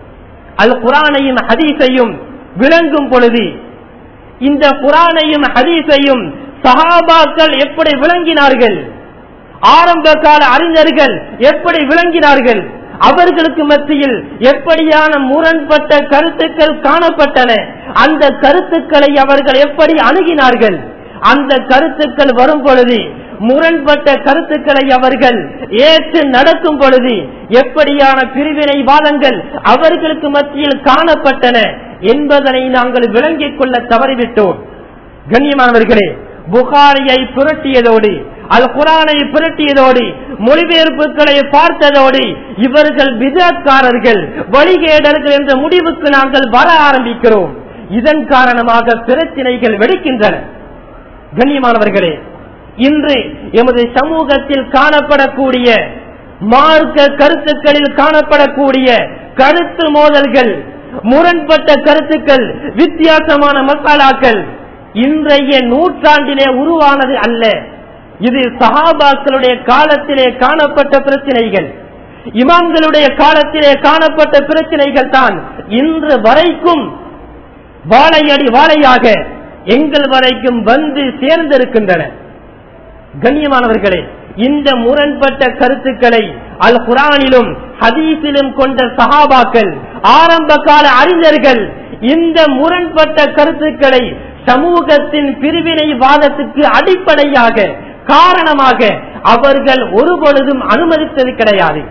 அல் குரானையும் ஹதீஸையும் விளங்கும் பொழுது இந்த குரானையும் ஹதீஸையும் சஹாபாக்கள் எப்படி விளங்கினார்கள் ஆரம்ப கால அறிஞர்கள் எப்படி விளங்கினார்கள் அவர்களுக்கு மத்தியில் எப்படியான முரண்பட்ட கருத்துக்கள் காணப்பட்டன அந்த கருத்துக்களை அவர்கள் எப்படி அணுகினார்கள் அந்த கருத்துக்கள் வரும் பொழுது முரண்பட்ட கருத்துக்களை அவர்கள் ஏற்று நடக்கும் பொழுது எப்படியான பிரிவினை வாதங்கள் அவர்களுக்கு மத்தியில் காணப்பட்டன என்பதனை நாங்கள் விளங்கிக் கொள்ள தவறிவிட்டோம் கண்ணியமானவர்களே புகாரியை புரட்டியதோடு அல் குரானை புரட்டியதோடு மொழிபெயர்ப்புகளை பார்த்ததோடு இவர்கள் விதக்காரர்கள் வழிகேடர்கள் என்ற முடிவுக்கு நாங்கள் வர ஆரம்பிக்கிறோம் இதன் காரணமாக பிரச்சனைகள் வெடிக்கின்றன கண்ணியமானவர்களே இன்று எமது சமூகத்தில் காணப்படக்கூடிய மார்க்க கருத்துக்களில் காணப்படக்கூடிய கருத்து மோதல்கள் முரண்பட்ட கருத்துக்கள் வித்தியாசமான மசாலாக்கள் இன்றைய நூற்றாண்டிலே உருவானது அல்ல இது சஹாபாக்களுடைய காலத்திலே காணப்பட்ட பிரச்சனைகள் இமாம்களுடைய காலத்திலே காணப்பட்ட பிரச்சனைகள் தான் இன்று வரைக்கும் வாழையடி வாழையாக எங்கள் வரைக்கும் வந்து சேர்ந்திருக்கின்றன கண்ணியமானவர்களே இந்த முரண்பட்ட கருத்துக்களை அல் குரானிலும் ஹதீஸிலும் கொண்ட சஹாபாக்கள் ஆரம்ப கால அறிஞர்கள் இந்த முரண்பட்ட கருத்துக்களை சமூகத்தின் பிரிவினை வாதத்துக்கு அடிப்படையாக காரணமாக அவர்கள் ஒரு பொழுதும் அனுமதித்தது கிடையாது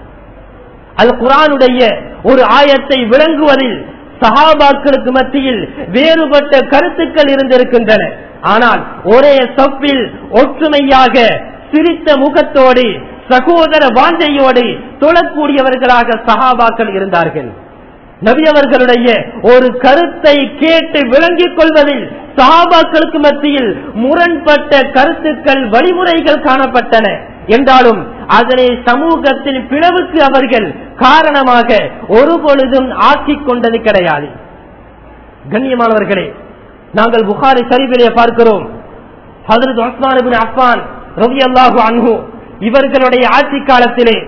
அது குரானுடைய ஒரு ஆயத்தை விளங்குவதில் சஹாபாக்களுக்கு மத்தியில் வேறுபட்ட கருத்துக்கள் இருந்திருக்கின்றன ஆனால் ஒரே சொப்பில் ஒற்றுமையாக சிரித்த முகத்தோடு சகோதர வாஞ்சையோடு தொழக்கூடியவர்களாக சஹாபாக்கள் இருந்தார்கள் நபி அவர்களுடைய ஒரு கருத்தை கேட்டு விளங்கிக் கொள்வதில் சஹாபாக்களுக்கு மத்தியில் முரண்பட்ட கருத்துக்கள் வழிமுறைகள் காணப்பட்டன என்றாலும் அதனை சமூகத்தின் பிளவுக்கு அவர்கள் காரணமாக ஒரு பொழுதும் ஆக்கிக் கொண்டது கிடையாது கண்ணியமானவர்களே நாங்கள் புகாரி சரிவிலே பார்க்கிறோம் ஹதரத் உஸ்மான் இப்னு அஃபான் ரவி அல்லாஹு அன்ஹு இவர்களுடைய ஆட்சி காலத்திலே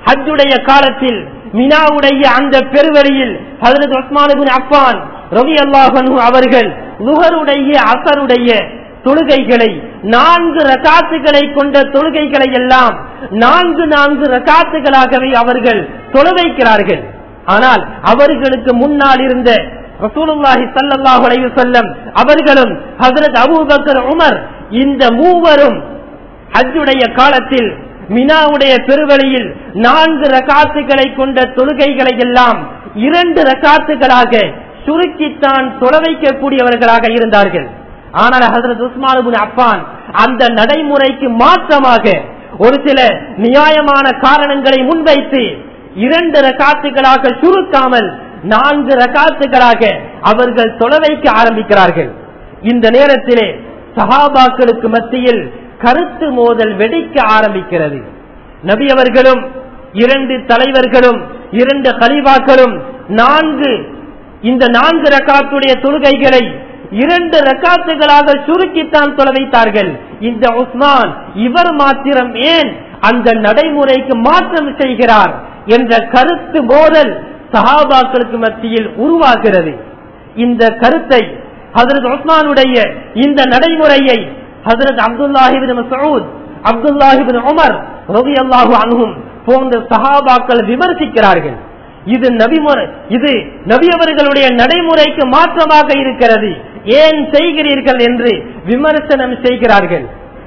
ஹஜ்ஜுடைய காலத்தில் மினாவுடைய அந்த பெருவெளியில் ஹசரத் உஸ்மான் அப்பான் ரவி அல்லாஹன் அவர்கள் நுகருடைய அசருடைய தொழுகைகளை நான்கு ரகாத்துகளை கொண்ட தொழுகைகளை எல்லாம் நான்கு நான்கு ரகாத்துகளாகவே அவர்கள் தொழ வைக்கிறார்கள் ஆனால் அவர்களுக்கு முன்னால் இருந்த ரசூலுல்லாஹி ஸல்லல்லாஹு அலைஹி வஸல்லம் அவர்களும் ஹஜரத் அபூபக்கர் உமர் இந்த மூவரும் ஹஜ்ஜுடைய காலத்தில் மினாவுடைய பெருவெளியில் நான்கு ரகாத்துகளை கொண்ட தொழுகைகளை எல்லாம் இரண்டு ரகாத்துகளாக சுருக்கித்தான் தொட வைக்கக்கூடியவர்களாக இருந்தார்கள் ஆனால் ஹசரத் உஸ்மான் அப்பான் அந்த நடைமுறைக்கு மாற்றமாக ஒரு சில நியாயமான காரணங்களை முன்வைத்து இரண்டு ரகாத்துகளாக சுருக்காமல் நான்கு ரகாத்துகளாக அவர்கள் தொட வைக்க ஆரம்பிக்கிறார்கள் இந்த நேரத்திலே சஹாபாக்களுக்கு மத்தியில் கருத்து மோதல் வெடிக்க ஆரம்பிக்கிறது நபி அவர்களும் இரண்டு தலைவர்களும் இரண்டு கலிவாக்களும் நான்கு இந்த நான்கு ரக்காத்துடைய தொழுகைகளை இரண்டு ரக்காத்துகளாக சுருக்கித்தான் தொலை வைத்தார்கள் இந்த உஸ்மான் இவர் மாத்திரம் ஏன் அந்த நடைமுறைக்கு மாற்றம் செய்கிறார் என்ற கருத்து மோதல் சஹாபாக்களுக்கு மத்தியில் உருவாகிறது இந்த கருத்தை ஹசரத் உஸ்மானுடைய இந்த நடைமுறையை Hazrat Abdullah ibn Masud Abdullah ibn Umar ரவி அல்லாஹு அனுகும் போன்ற சஹாபாக்கள் விமர்சிக்கிறார்கள் இது நபிமுறை இது நபி அவர்களுடைய நடைமுறைக்கு மாற்றமாக இருக்கிறது ஏன் செய்கிறீர்கள் என்று விமர்சனம் செய்கிறார்கள்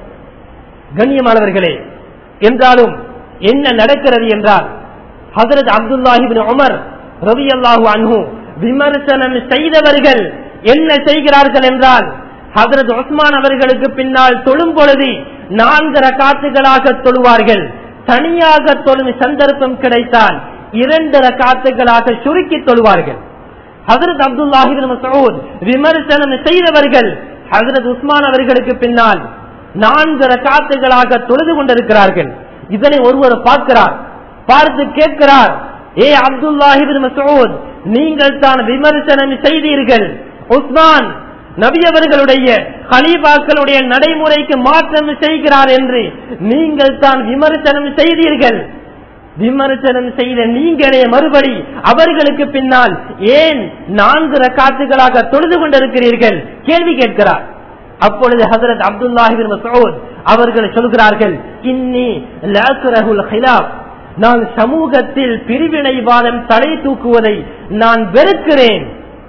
கண்ணியமானவர்களே என்றாலும் என்ன நடக்கிறது என்றால் ஹசரத் அப்துல்லாஹிபின் உமர் ரவி அல்லாஹு அன்ஹு விமர்சனம் செய்தவர்கள் என்ன செய்கிறார்கள் என்றால் ஹசரத் உஸ்மான் அவர்களுக்கு பின்னால் தொழும் பொழுது நான்கு ரக்காத்துகளாக தொழுவார்கள் தனியாக தொழும் சந்தர்ப்பம் கிடைத்தால் இரண்டு ரக்காத்துகளாக சுருக்கி தொழுவார்கள் ஹசரத் அப்துல்லாஹிபின் மசூத் விமர்சனம் செய்தவர்கள் ஹசரத் உஸ்மான் அவர்களுக்கு பின்னால் நான்கு ரக்காத்துகளாக தொழுது கொண்டிருக்கிறார்கள் இதனை ஒருவர் பார்க்கிறார் பார்த்து கேட்கிறார் ஏ அப்துல்லாஹிபின் மசூத் நீங்கள் தான் விமர்சனம் செய்தீர்கள் உஸ்மான் நபி அவர்களுடைய ஹலீபாக்களுடைய நடைமுறைக்கு மாற்றம் செய்கிறார் என்று நீங்கள் தான் விமர்சனம் செய்தீர்கள் விமர்சனம் செய்த நீங்களே மறுபடி அவர்களுக்கு பின்னால் ஏன் நான்கு ரக்காத்துகளாக தொழுது கொண்டிருக்கிறீர்கள் கேள்வி கேட்கிறார் அப்பொழுது ஹசரத் அப்துல்லாஹிபின் மசூத் அவர்கள் சொல்கிறார்கள் இன்னி லாசுரகுல் ஹிலாப் நான் சமூகத்தில் பிரிவினைவாதம் தலை தூக்குவதை நான் வெறுக்கிறேன்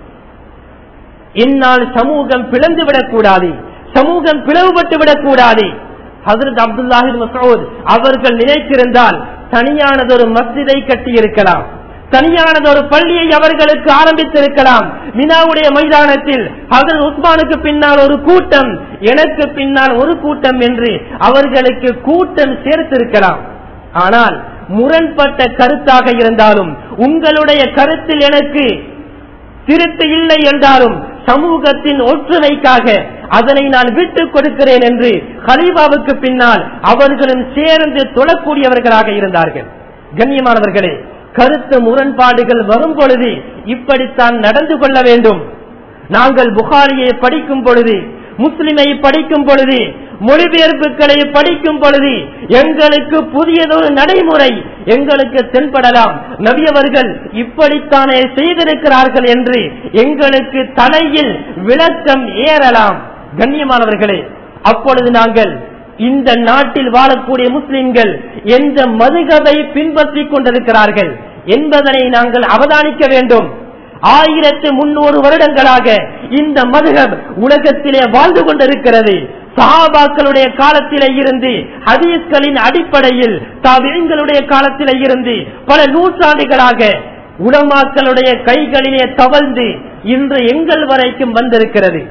என்னால் சமூகம் பிளந்து விடக்கூடாது சமூகம் பிளவுபட்டு விடக்கூடாது ஹசரத் அப்துல்லாஹி மசூத் அவர்கள் நினைத்திருந்தால் தனியானதொரு மஸ்ஜிதை கட்டியிருக்கலாம் தனியானதொரு பள்ளியை அவர்களுக்கு ஆரம்பித்திருக்கலாம் மினாவுடைய மைதானத்தில் ஹசரத் உஸ்மானுக்கு பின்னால் ஒரு கூட்டம் எனக்கு பின்னால் ஒரு கூட்டம் என்று அவர்களுக்கு கூட்டம் சேர்த்திருக்கலாம் ஆனால் முரண்பட்ட கருத்தாக இருந்தாலும் உங்களுடைய கருத்தில் எனக்கு திருட்டு இல்லை என்றாலும் சமூகத்தின் ஒற்றுமைக்காக அதனை நான் விட்டுக் கொடுக்கிறேன் என்று ஹலீபாவுக்கு பின்னால் அவர்களும் சேர்ந்து தொழக்கூடியவர்களாக இருந்தார்கள் கண்ணியமானவர்களே கருத்து முரண்பாடுகள் வரும் பொழுது இப்படித்தான் நடந்து கொள்ள வேண்டும் நாங்கள் புகாரியை படிக்கும் பொழுது முஸ்லிமை படிக்கும் பொழுது மொழிபெயர்ப்புகளை படிக்கும் பொழுது எங்களுக்கு புதியதொரு நடைமுறை எங்களுக்கு தென்படலாம் நவியவர்கள் இப்படித்தானே செய்திருக்கிறார்கள் என்று எங்களுக்கு தலையில் விளக்கம் ஏறலாம் கண்ணியமானவர்களே அப்பொழுது நாங்கள் இந்த நாட்டில் வாழக்கூடிய முஸ்லிம்கள் எந்த மதுகதை பின்பற்றிக் கொண்டிருக்கிறார்கள் என்பதனை நாங்கள் அவதானிக்க வேண்டும் ஆயிரத்து முன்னூறு வருடங்களாக இந்த மதுகப் உலகத்திலே வாழ்ந்து கொண்டிருக்கிறது சஹாபாக்களுடைய காலத்திலே இருந்து ஹதீஸ்களின் அடிப்படையில் தாவியங்களுடைய காலத்திலே இருந்து பல நூற்றாண்டுகளாக உலமாக்களுடைய கைகளிலே தவழ்ந்து இன்று எங்கள் வரைக்கும் வந்திருக்கிறது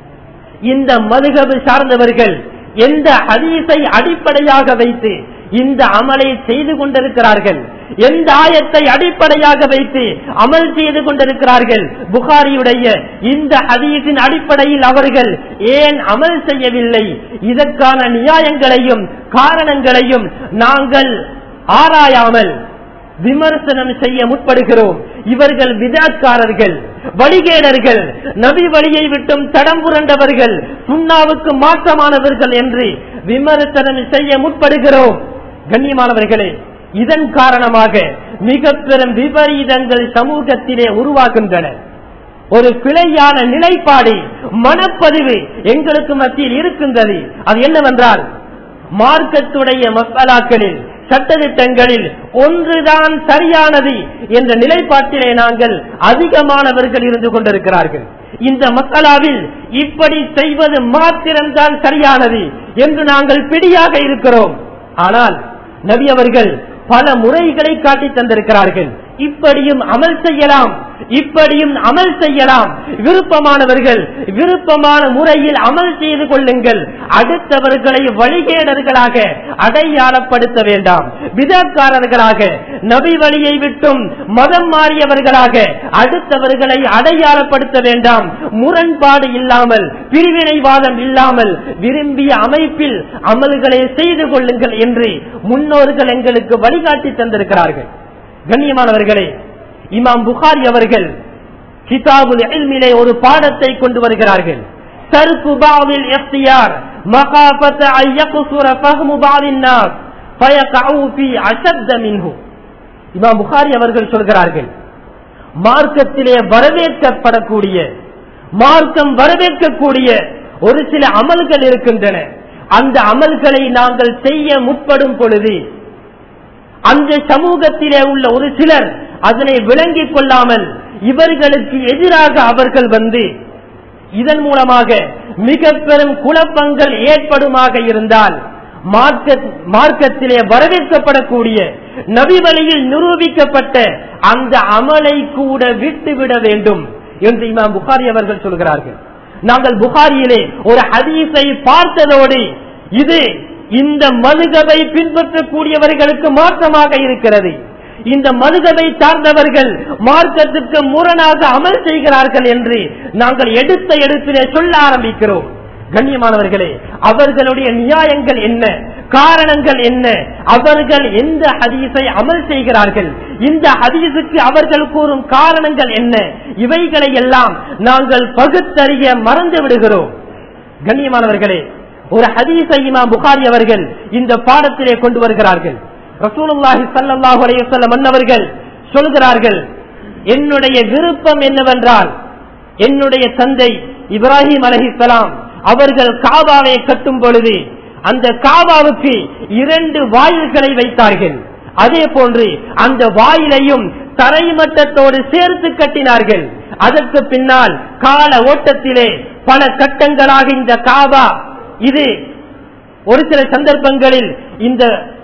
இந்த மதுகபு சார்ந்தவர்கள் எந்த ஹதீஸை அடிப்படையாக வைத்து இந்த அமலை செய்து கொண்டிருக்கிறார்கள் எந்த ஆயத்தை அடிப்படையாக வைத்து அமல் செய்து கொண்டிருக்கிறார்கள் புகாரியுடைய இந்த ஹதீஸின் அடிப்படையில் அவர்கள் ஏன் அமல் செய்யவில்லை இதற்கான நியாயங்களையும் காரணங்களையும் நாங்கள் ஆராயாமல் விமர்சனம் செய்ய முற்படுகிறோம் இவர்கள் விதாத்காரர்கள் வழிகேடர்கள் நபி வழியை விட்டும் தடம் புரண்டவர்கள் சுண்ணாவுக்கு மாற்றமானவர்கள் என்று விமர்சனம் செய்ய முற்படுகிறோம் கண்ணியமானவர்களே இதன் காரணமாக மிக பெரும் விபரீதங்கள் சமூகத்திலே உருவாகின்றன ஒரு பிழையான நிலைப்பாடு மனப்பதிவு எங்களுக்கு மத்தியில் இருக்கின்றது அது என்னவென்றால் மார்க்கத்துடைய மசாலாக்களில் சட்டத்திட்டங்களில் ஒன்றுதான் சரியானது என்ற நிலைப்பாட்டிலே நாங்கள் அதிகமானவர்கள் இருந்து கொண்டிருக்கிறார்கள் இந்த மக்களாவில் இப்படி செய்வது மாத்திரம்தான் சரியானது என்று நாங்கள் பிடியாக இருக்கிறோம் ஆனால் நபி அவர்கள் பல முறைகளை காட்டி தந்திருக்கிறார்கள் இப்படியும் அமல் செய்யலாம் இப்படியும் அமல் செய்யலாம் விருப்பமானவர்கள் விருப்பமான முறையில் அமல் செய்து கொள்ளுங்கள் அடுத்தவர்களை வழிகேடர்களாக அடையாளப்படுத்த வேண்டாம் விதக்காரர்களாக நபி வழியை விட்டும் மதம் மாறியவர்களாக அடுத்தவர்களை அடையாளப்படுத்த வேண்டாம் முரண்பாடு இல்லாமல் பிரிவினைவாதம் இல்லாமல் விரும்பிய அமைப்பில் அமல்களை செய்து கொள்ளுங்கள் என்று முன்னோர்கள் எங்களுக்கு வழிகாட்டி தந்திருக்கிறார்கள் கண்ணியமானவர்களே இமாம் புகாரி அவர்கள் கிதாபுல் இல்மிலே ஒரு பாடத்தை கொண்டு வருகிறார்கள் தர்க்கு பாவில் எஃப்தியார் மகாபத்த ஐயகுசுர ஃபஹ்மு பாவின் நாஸ் ஃபயகஉ ஃபீ அஷத்த மின்ஹு இமாம் புகாரி அவர்கள் சொல்கிறார்கள் மார்க்கத்திலே வரவேற்கப்படக்கூடிய மார்க்கம் வரவேற்கக்கூடிய ஒரு சில அமல்கள் இருக்கின்றன அந்த அமல்களை நாங்கள் செய்ய முற்படும் பொழுது அந்த சமூகத்திலே உள்ள ஒரு சிலர் அதனை விளங்கிக் கொள்ளாமல் இவர்களுக்கு எதிராக அவர்கள் வந்து இதன் மூலமாக மிக பெரும் குழப்பங்கள் ஏற்படுமாக இருந்தால் மார்க்கத்திலே வரவேற்கப்படக்கூடிய நபி வழியில் நிரூபிக்கப்பட்ட அந்த அமலை கூட விட்டுவிட வேண்டும் என்று இமாம் புகாரி அவர்கள் சொல்கிறார்கள் நாங்கள் புகாரியிலே ஒரு ஹதீஸை பார்த்ததோடு இது இந்த மதுகவை பின்பற்றக்கூடியவர்களுக்கு மாற்றமாக இருக்கிறது இந்த மதுகவை சார்ந்தவர்கள் மார்க்கத்துக்கு முரணாக அமல் செய்கிறார்கள் என்று நாங்கள் எடுத்த எடுப்பிலே சொல்ல ஆரம்பிக்கிறோம் கண்ணியமானவர்களே அவர்களுடைய நியாயங்கள் என்ன காரணங்கள் என்ன அவர்கள் எந்த ஹதீஸை அமல் செய்கிறார்கள் இந்த ஹதீஸுக்கு அவர்கள் கூறும் காரணங்கள் என்ன இவைகளை எல்லாம் நாங்கள் பகுத்தறிய மறந்து விடுகிறோம் கண்ணியமானவர்களே ஒரு ஹதீஸை இமாம் புகாரி அவர்கள் இந்த பாடத்திலே கொண்டு வருகிறார்கள் ரசூலுல்லாஹி ஸல்லல்லாஹு அலைஹி வஸல்லம் அன்னவர்கள் சொல்கிறார்கள் என்னுடைய விருப்பம் என்னவென்றால் என்னுடைய தந்தை இப்ராஹிம் அலைஹிஸ்ஸலாம் அவர்கள் காபாவை கட்டும் பொழுது அந்த காபாவுக்கு இரண்டு வாயில்களை வைத்தார்கள் அதே போன்று அந்த வாயிலையும் தரைமட்டத்தோடு சேர்த்து கட்டினார்கள் அதற்கு பின்னால் கால ஓட்டத்திலே பல கட்டங்களாக இந்த காபா இது ஒரு சில சந்தர்ப்பங்களில் இந்த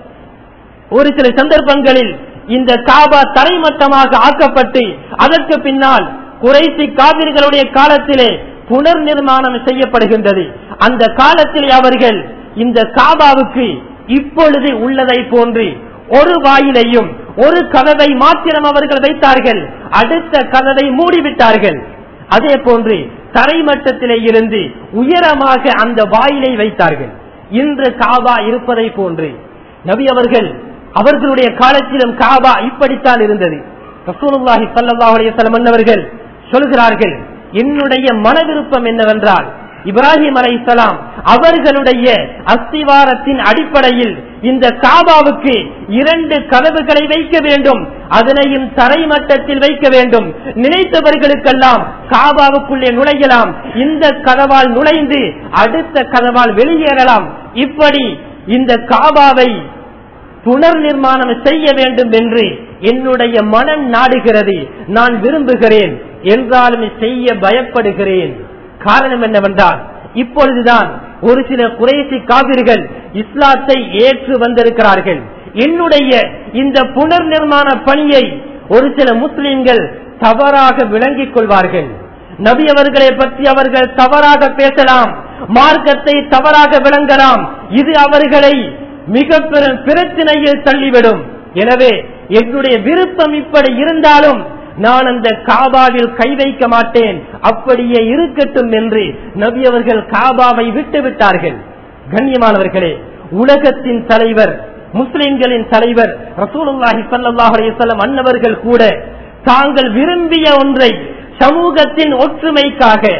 ஒரு சில சந்தர்ப்பங்களில் இந்த காபா தரைமட்டமாக ஆக்கப்பட்டு அதற்கு பின்னால் குறைசி காவிர்களுடைய காலத்திலே புனர் நிர்மாணம் செய்யப்படுகின்றது அந்த காலத்தில் அவர்கள் இந்த காபாவுக்கு இப்பொழுது உள்ளதை போன்று ஒரு வாயிலையும் ஒரு கதவை மாத்திரம் அவர்கள் வைத்தார்கள் அடுத்த கதவை மூடிவிட்டார்கள் அதே போன்று தரைமட்டத்திலே இருந்து உயரமாக அந்த வாயிலை வைத்தார்கள் இன்று காபா இருப்பதை போன்று நபி அவர்கள் அவர்களுடைய காலத்திலும் காபா இப்படித்தான் இருந்தது ரசூலுல்லாஹி ஸல்லல்லாஹு அலைஹி வஸல்லம் அவர்கள் சொல்கிறார்கள் என்னுடைய மன விருப்பம் என்னவென்றால் இப்ராஹிம் அலைஹிஸ்ஸலாம் அவர்களுடைய அஸ்திவாரத்தின் அடிப்படையில் இந்த காபாவுக்கு இரண்டு கதவுகளை வைக்க வேண்டும் அதனையும் தரைமட்டத்தில் வைக்க வேண்டும் நினைத்தவர்களுக்கெல்லாம் காபாவுக்குள்ளே நுழையலாம் இந்த கதவால் நுழைந்து அடுத்த கதவால் வெளியேறலாம் இப்படி இந்த காபாவை புனர் நிர்மாணம் செய்ய வேண்டும் என்று என்னுடைய மனம் நாடுகிறது நான் விரும்புகிறேன் என்றாலும் செய்ய பயப்படுகிறேன் காரணம் என்னவென்றால் இப்பொழுதுதான் ஒரு சில குறைசி காவிர்கள் இஸ்லாத்தை ஏற்று வந்திருக்கிறார்கள் என்னுடைய இந்த புனர் நிர்மாண பணியை ஒரு சில முஸ்லிம்கள் தவறாக விளங்கிக் கொள்வார்கள் நபி அவர்களை பற்றி அவர்கள் தவறாக பேசலாம் மார்க்கத்தை தவறாக விளங்கலாம் இது அவர்களை மிக பெரும் பிரச்சனையில் தள்ளிவிடும் எனவே என்னுடைய விருப்பம் இப்படி இருந்தாலும் நான் அந்த காபாவில் கை வைக்க மாட்டேன் அப்படியே இருக்கட்டும் என்று நபி அவர்கள் காபாவை விட்டு விட்டார்கள் கண்ணியமானவர்களே உலகத்தின் தலைவர் முஸ்லிம்களின் தலைவர் ரசூலுல்லாஹி ஸல்லல்லாஹு அலைஹி வஸல்லம் அன்னவர்கள் கூட தாங்கள் விரும்பிய ஒன்றை சமூகத்தின் ஒற்றுமைக்காக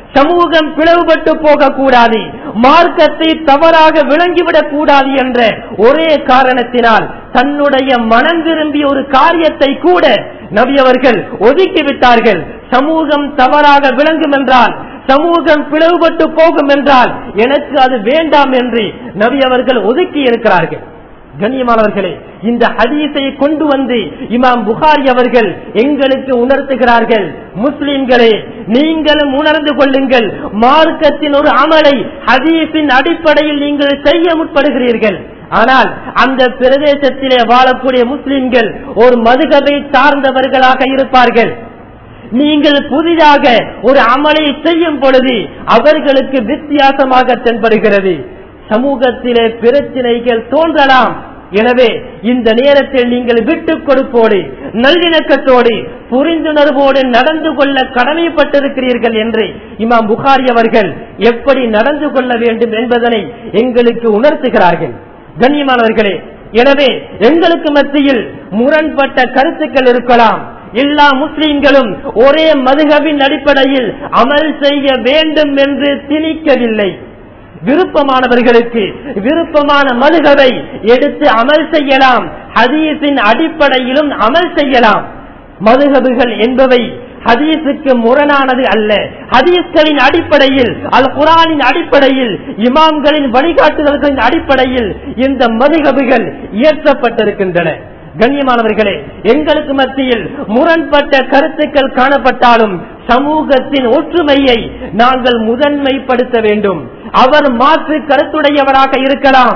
சமூகம் பிளவுபட்டு போகக்கூடாது மார்க்கத்தை தவறாக விளங்கிவிடக் கூடாது என்ற ஒரே காரணத்தினால் தன்னுடைய மனம் விரும்பிய ஒரு காரியத்தை கூட நபி அவர்கள் ஒதுக்கிவிட்டார்கள் சமூகம் தவறாக விளங்கும் என்றால் சமூகம் பிளவுபட்டு போகும் என்றால் எனக்கு அது வேண்டாம் என்று நபி அவர்கள் ஒதுக்கி இருக்கிறார்கள் கண்ணியமானவர்களே இந்த ஹதீஸை கொண்டு வந்து இமாம் புகாரி அவர்கள் எங்களுக்கு உணர்த்துகிறார்கள் முஸ்லிம்களே நீங்களும் உணர்ந்து கொள்ளுங்கள் மார்க்கத்தின் ஒரு அமலை ஹதீஸின் அடிப்படையில் நீங்கள் செய்ய முற்படுகிறீர்கள் ஆனால் அந்த பிரதேசத்திலே வாழக்கூடிய முஸ்லிம்கள் ஒரு மதுகபை சார்ந்தவர்களாக இருப்பார்கள் நீங்கள் புதிதாக ஒரு அமலை செய்யும் பொழுது அவர்களுக்கு வித்தியாசமாக தென்படுகிறது சமூகத்திலே பிரச்சனைகள் தோன்றலாம் எனவே இந்த நேரத்தில் நீங்கள் விட்டுக் கொடுப்போடு நல்லிணக்கத்தோடு புரிந்துணர்வோடு நடந்து கொள்ள கடமைப்பட்டிருக்கிறீர்கள் என்று இமாம் புகாரி அவர்கள் எப்படி நடந்து கொள்ள வேண்டும் என்பதனை எங்களுக்கு உணர்த்துகிறார்கள் கண்ணியமானவர்களே எனவே எங்களுக்கு மத்தியில் முரண்பட்ட கருத்துக்கள் இருக்கலாம் எல்லா முஸ்லிம்களும் ஒரே மதுகவின் அடிப்படையில் அமல் செய்ய வேண்டும் என்று திணிக்கவில்லை விருப்பமானவர்களுக்கு விருப்பமான மதுகவை எடுத்து அமல் செய்யலாம் ஹதீஸின் அடிப்படையிலும் அமல் செய்யலாம் மதுகபுகள் என்பவை ஹதீஸுக்கு முரணானது அல்ல ஹதீஸ்களின் அடிப்படையில் அல் குரானின் அடிப்படையில் இமாம்களின் வழிகாட்டுதல்களின் அடிப்படையில் இந்த மதுகபுகள் இயற்றப்பட்டிருக்கின்றன கண்ணியமானவர்களே எங்களுக்கு மத்தியில் முரண்பட்ட கருத்துக்கள் காணப்பட்டாலும் சமூகத்தின் ஒற்றுமையை நாங்கள் முதன்மைப்படுத்த வேண்டும் அவர் மாற்று கருத்துடையவராக இருக்கலாம்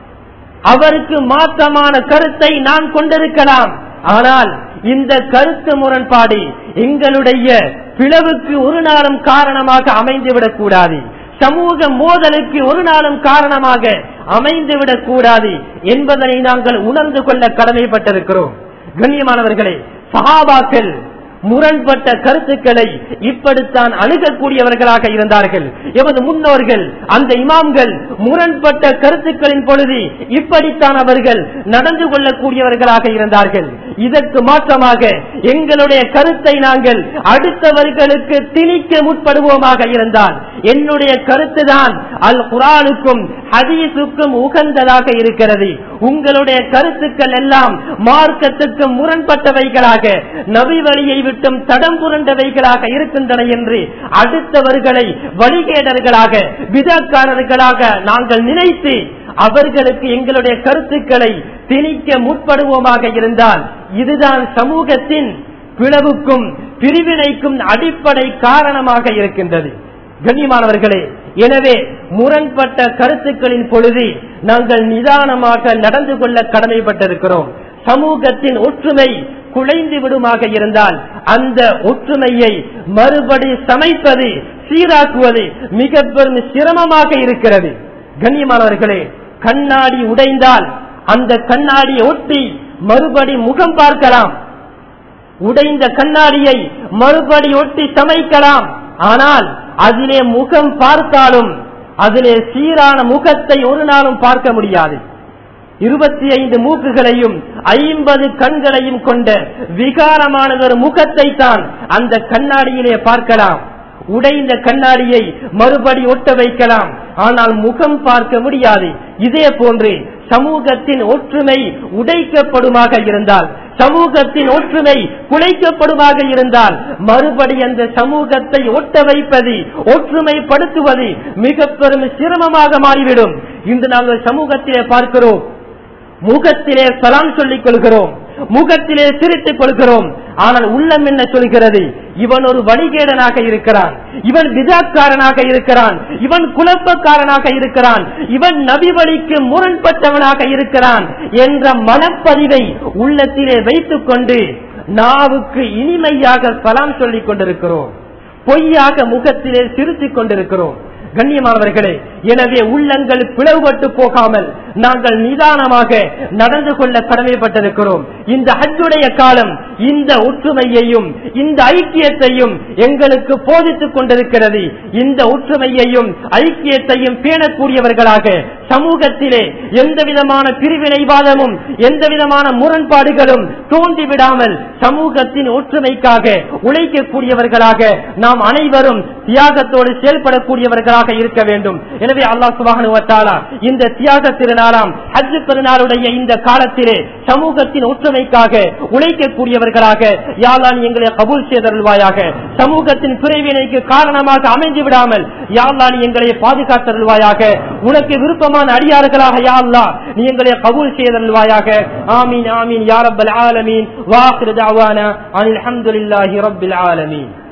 அவருக்கு மாற்றமான கருத்தை நான் கொண்டிருக்கலாம் ஆனால் இந்த கருத்து முரண்பாடு எங்களுடைய பிளவுக்கு ஒரு நாளும் காரணமாக அமைந்துவிடக் கூடாது சமூக மோதலுக்கு ஒரு நாளும் காரணமாக அமைந்துவிடக் கூடாது என்பதனை நாங்கள் உணர்ந்து கொள்ள கடமைப்பட்டிருக்கிறோம் கண்ணியமானவர்களே சகாபாக்கள் முரண்பட்ட கருத்துக்களை இப்படித்தான் அணுகக்கூடியவர்களாக இருந்தார்கள் எமது முன்னோர்கள் அந்த இமாம்கள் முரண்பட்ட கருத்துக்களின் பொழுது இப்படித்தான் அவர்கள் நடந்து கொள்ளக்கூடியவர்களாக இருந்தார்கள் இதற்கு மாற்றமாக எங்களுடைய கருத்தை நாங்கள் அடுத்தவர்களுக்கு திணிக்க முற்படுவோமாக இருந்தால் என்னுடைய கருத்துதான் அல் குரானுக்கும் ஹதீஸுக்கும் உகந்ததாக இருக்கிறது உங்களுடைய கருத்துக்கள் எல்லாம் மார்க்கத்துக்கு முரண்பட்டவைகளாக நபி வழியை விட்டும் தடம் புரண்டவைகளாக இருக்கின்றன என்று அடுத்தவர்களை வழிகேடர்களாக விதக்காரர்களாக நாங்கள் நினைத்து அவர்களுக்கு எங்களுடைய கருத்துக்களை திணிக்க முற்படுவோமாக இருந்தால் இதுதான் சமூகத்தின் பிளவுக்கும் பிரிவினைக்கும் அடிப்படை காரணமாக இருக்கின்றது கண்ணியமானவர்களே எனவே முரண்பட்ட கருத்துக்களின் பொழுது நாங்கள் நிதானமாக நடந்து கொள்ள கடமைப்பட்டிருக்கிறோம் சமூகத்தின் ஒற்றுமை குலைந்து விடுமாக இருந்தால் அந்த ஒற்றுமையை மறுபடி சமைப்பது சீராக்குவது மிக பெரும் சிரமமாக இருக்கிறது கண்ணியமானவர்களே கண்ணாடி உடைந்தால் அந்த கண்ணாடியை ஒட்டி மறுபடி முகம் பார்க்கலாம் உடைந்த கண்ணாடியை மறுபடி ஒட்டி சமைக்கலாம் ஆனால் அதிலே முகம் பார்த்தாலும் அதிலே சீரான முகத்தை ஒரு நாளும் பார்க்க முடியாது இருபத்தி ஐந்து மூக்குகளையும் ஐம்பது கண்களையும் கொண்ட விகாரமானதொரு முகத்தை தான் அந்த கண்ணாடியிலே பார்க்கலாம் உடைந்த கண்ணாடியை மறுபடி ஒட்ட வைக்கலாம் ஆனால் முகம் பார்க்க முடியாது இதே போன்று சமூகத்தின் ஒற்றுமை உடைக்கப்படுமாக இருந்தால் சமூகத்தின் ஒற்றுமை குலைக்கப்படுமாக இருந்தால் மறுபடி அந்த சமூகத்தை ஒட்ட வைப்பது ஒற்றுமைப்படுத்துவது மிக பெரும் சிரமமாக மாறிவிடும் இன்று நாங்கள் சமூகத்திலே பார்க்கிறோம் முகத்திலே சலாம் சொல்லிக் கொள்கிறோம் முகத்திலே சிரித்துக் கொள்கிறோம் ஆனால் உள்ளம் என்ன சொல்கிறது இவன் ஒரு வழிகேடனாக இருக்கிறான் இவன் விதாக்காரனாக இருக்கிறான் இவன் குழப்பக்காரனாக இருக்கிறான் இவன் நபி வழிக்கு முரண்பட்டவனாக இருக்கிறான் என்ற மனப்பதிவை உள்ளத்திலே வைத்துக் கொண்டு நாவுக்கு இனிமையாக சலாம் சொல்லிக் கொண்டிருக்கிறோம் பொய்யாக முகத்திலே சிரித்துக் கொண்டிருக்கிறோம் கண்ணியமானவர்களே எனவே உள்ளங்கள் பிளவுபட்டு போகாமல் நாங்கள் நிதானமாக நடந்து கொள்ள கடமைப்பட்டிருக்கிறோம் இந்த ஹஜ்ஜுடைய காலம் இந்த ஒற்றுமையையும் இந்த ஐக்கியத்தையும் எங்களுக்கு போதித்துக் கொண்டிருக்கிறது இந்த ஒற்றுமையையும் ஐக்கியத்தையும் பேணக்கூடியவர்களாக சமூகத்திலே எந்த விதமான பிரிவினைவாதமும் எந்த விதமான முரண்பாடுகளும் தோன்றிவிடாமல் சமூகத்தின் ஒற்றுமைக்காக உழைக்கக்கூடியவர்களாக நாம் அனைவரும் தியாகத்தோடு செயல்படக்கூடியவர்களாக இருக்க வேண்டும் எனவே அல்லாஹ் சுபானுவத்தாலா இந்த தியாக திருநாளாம் ஹஜ் பெருநாளுடைய இந்த காலத்திலே சமூகத்தின் ஒற்றுமைக்காக உழைக்கக்கூடியவர்களாக யாழ்லான் எங்களை கபூல் செய்தருள்வாயாக சமூகத்தின் பிரிவினைக்கு காரணமாக அமைந்து விடாமல் யாழ்லான் எங்களை பாதுகாத்தருள்வாயாக உனக்கு விருப்பமான அடியார்களாக யாழ்லா நீ எங்களை கபூல் செய்தருள்வாயாக ஆமீன் ஆமீன் யாரப்பல் ஆலமீன் வாக்குறது அவானா அனில் அஹமதுல்லாஹி ரப்பில் ஆலமீன்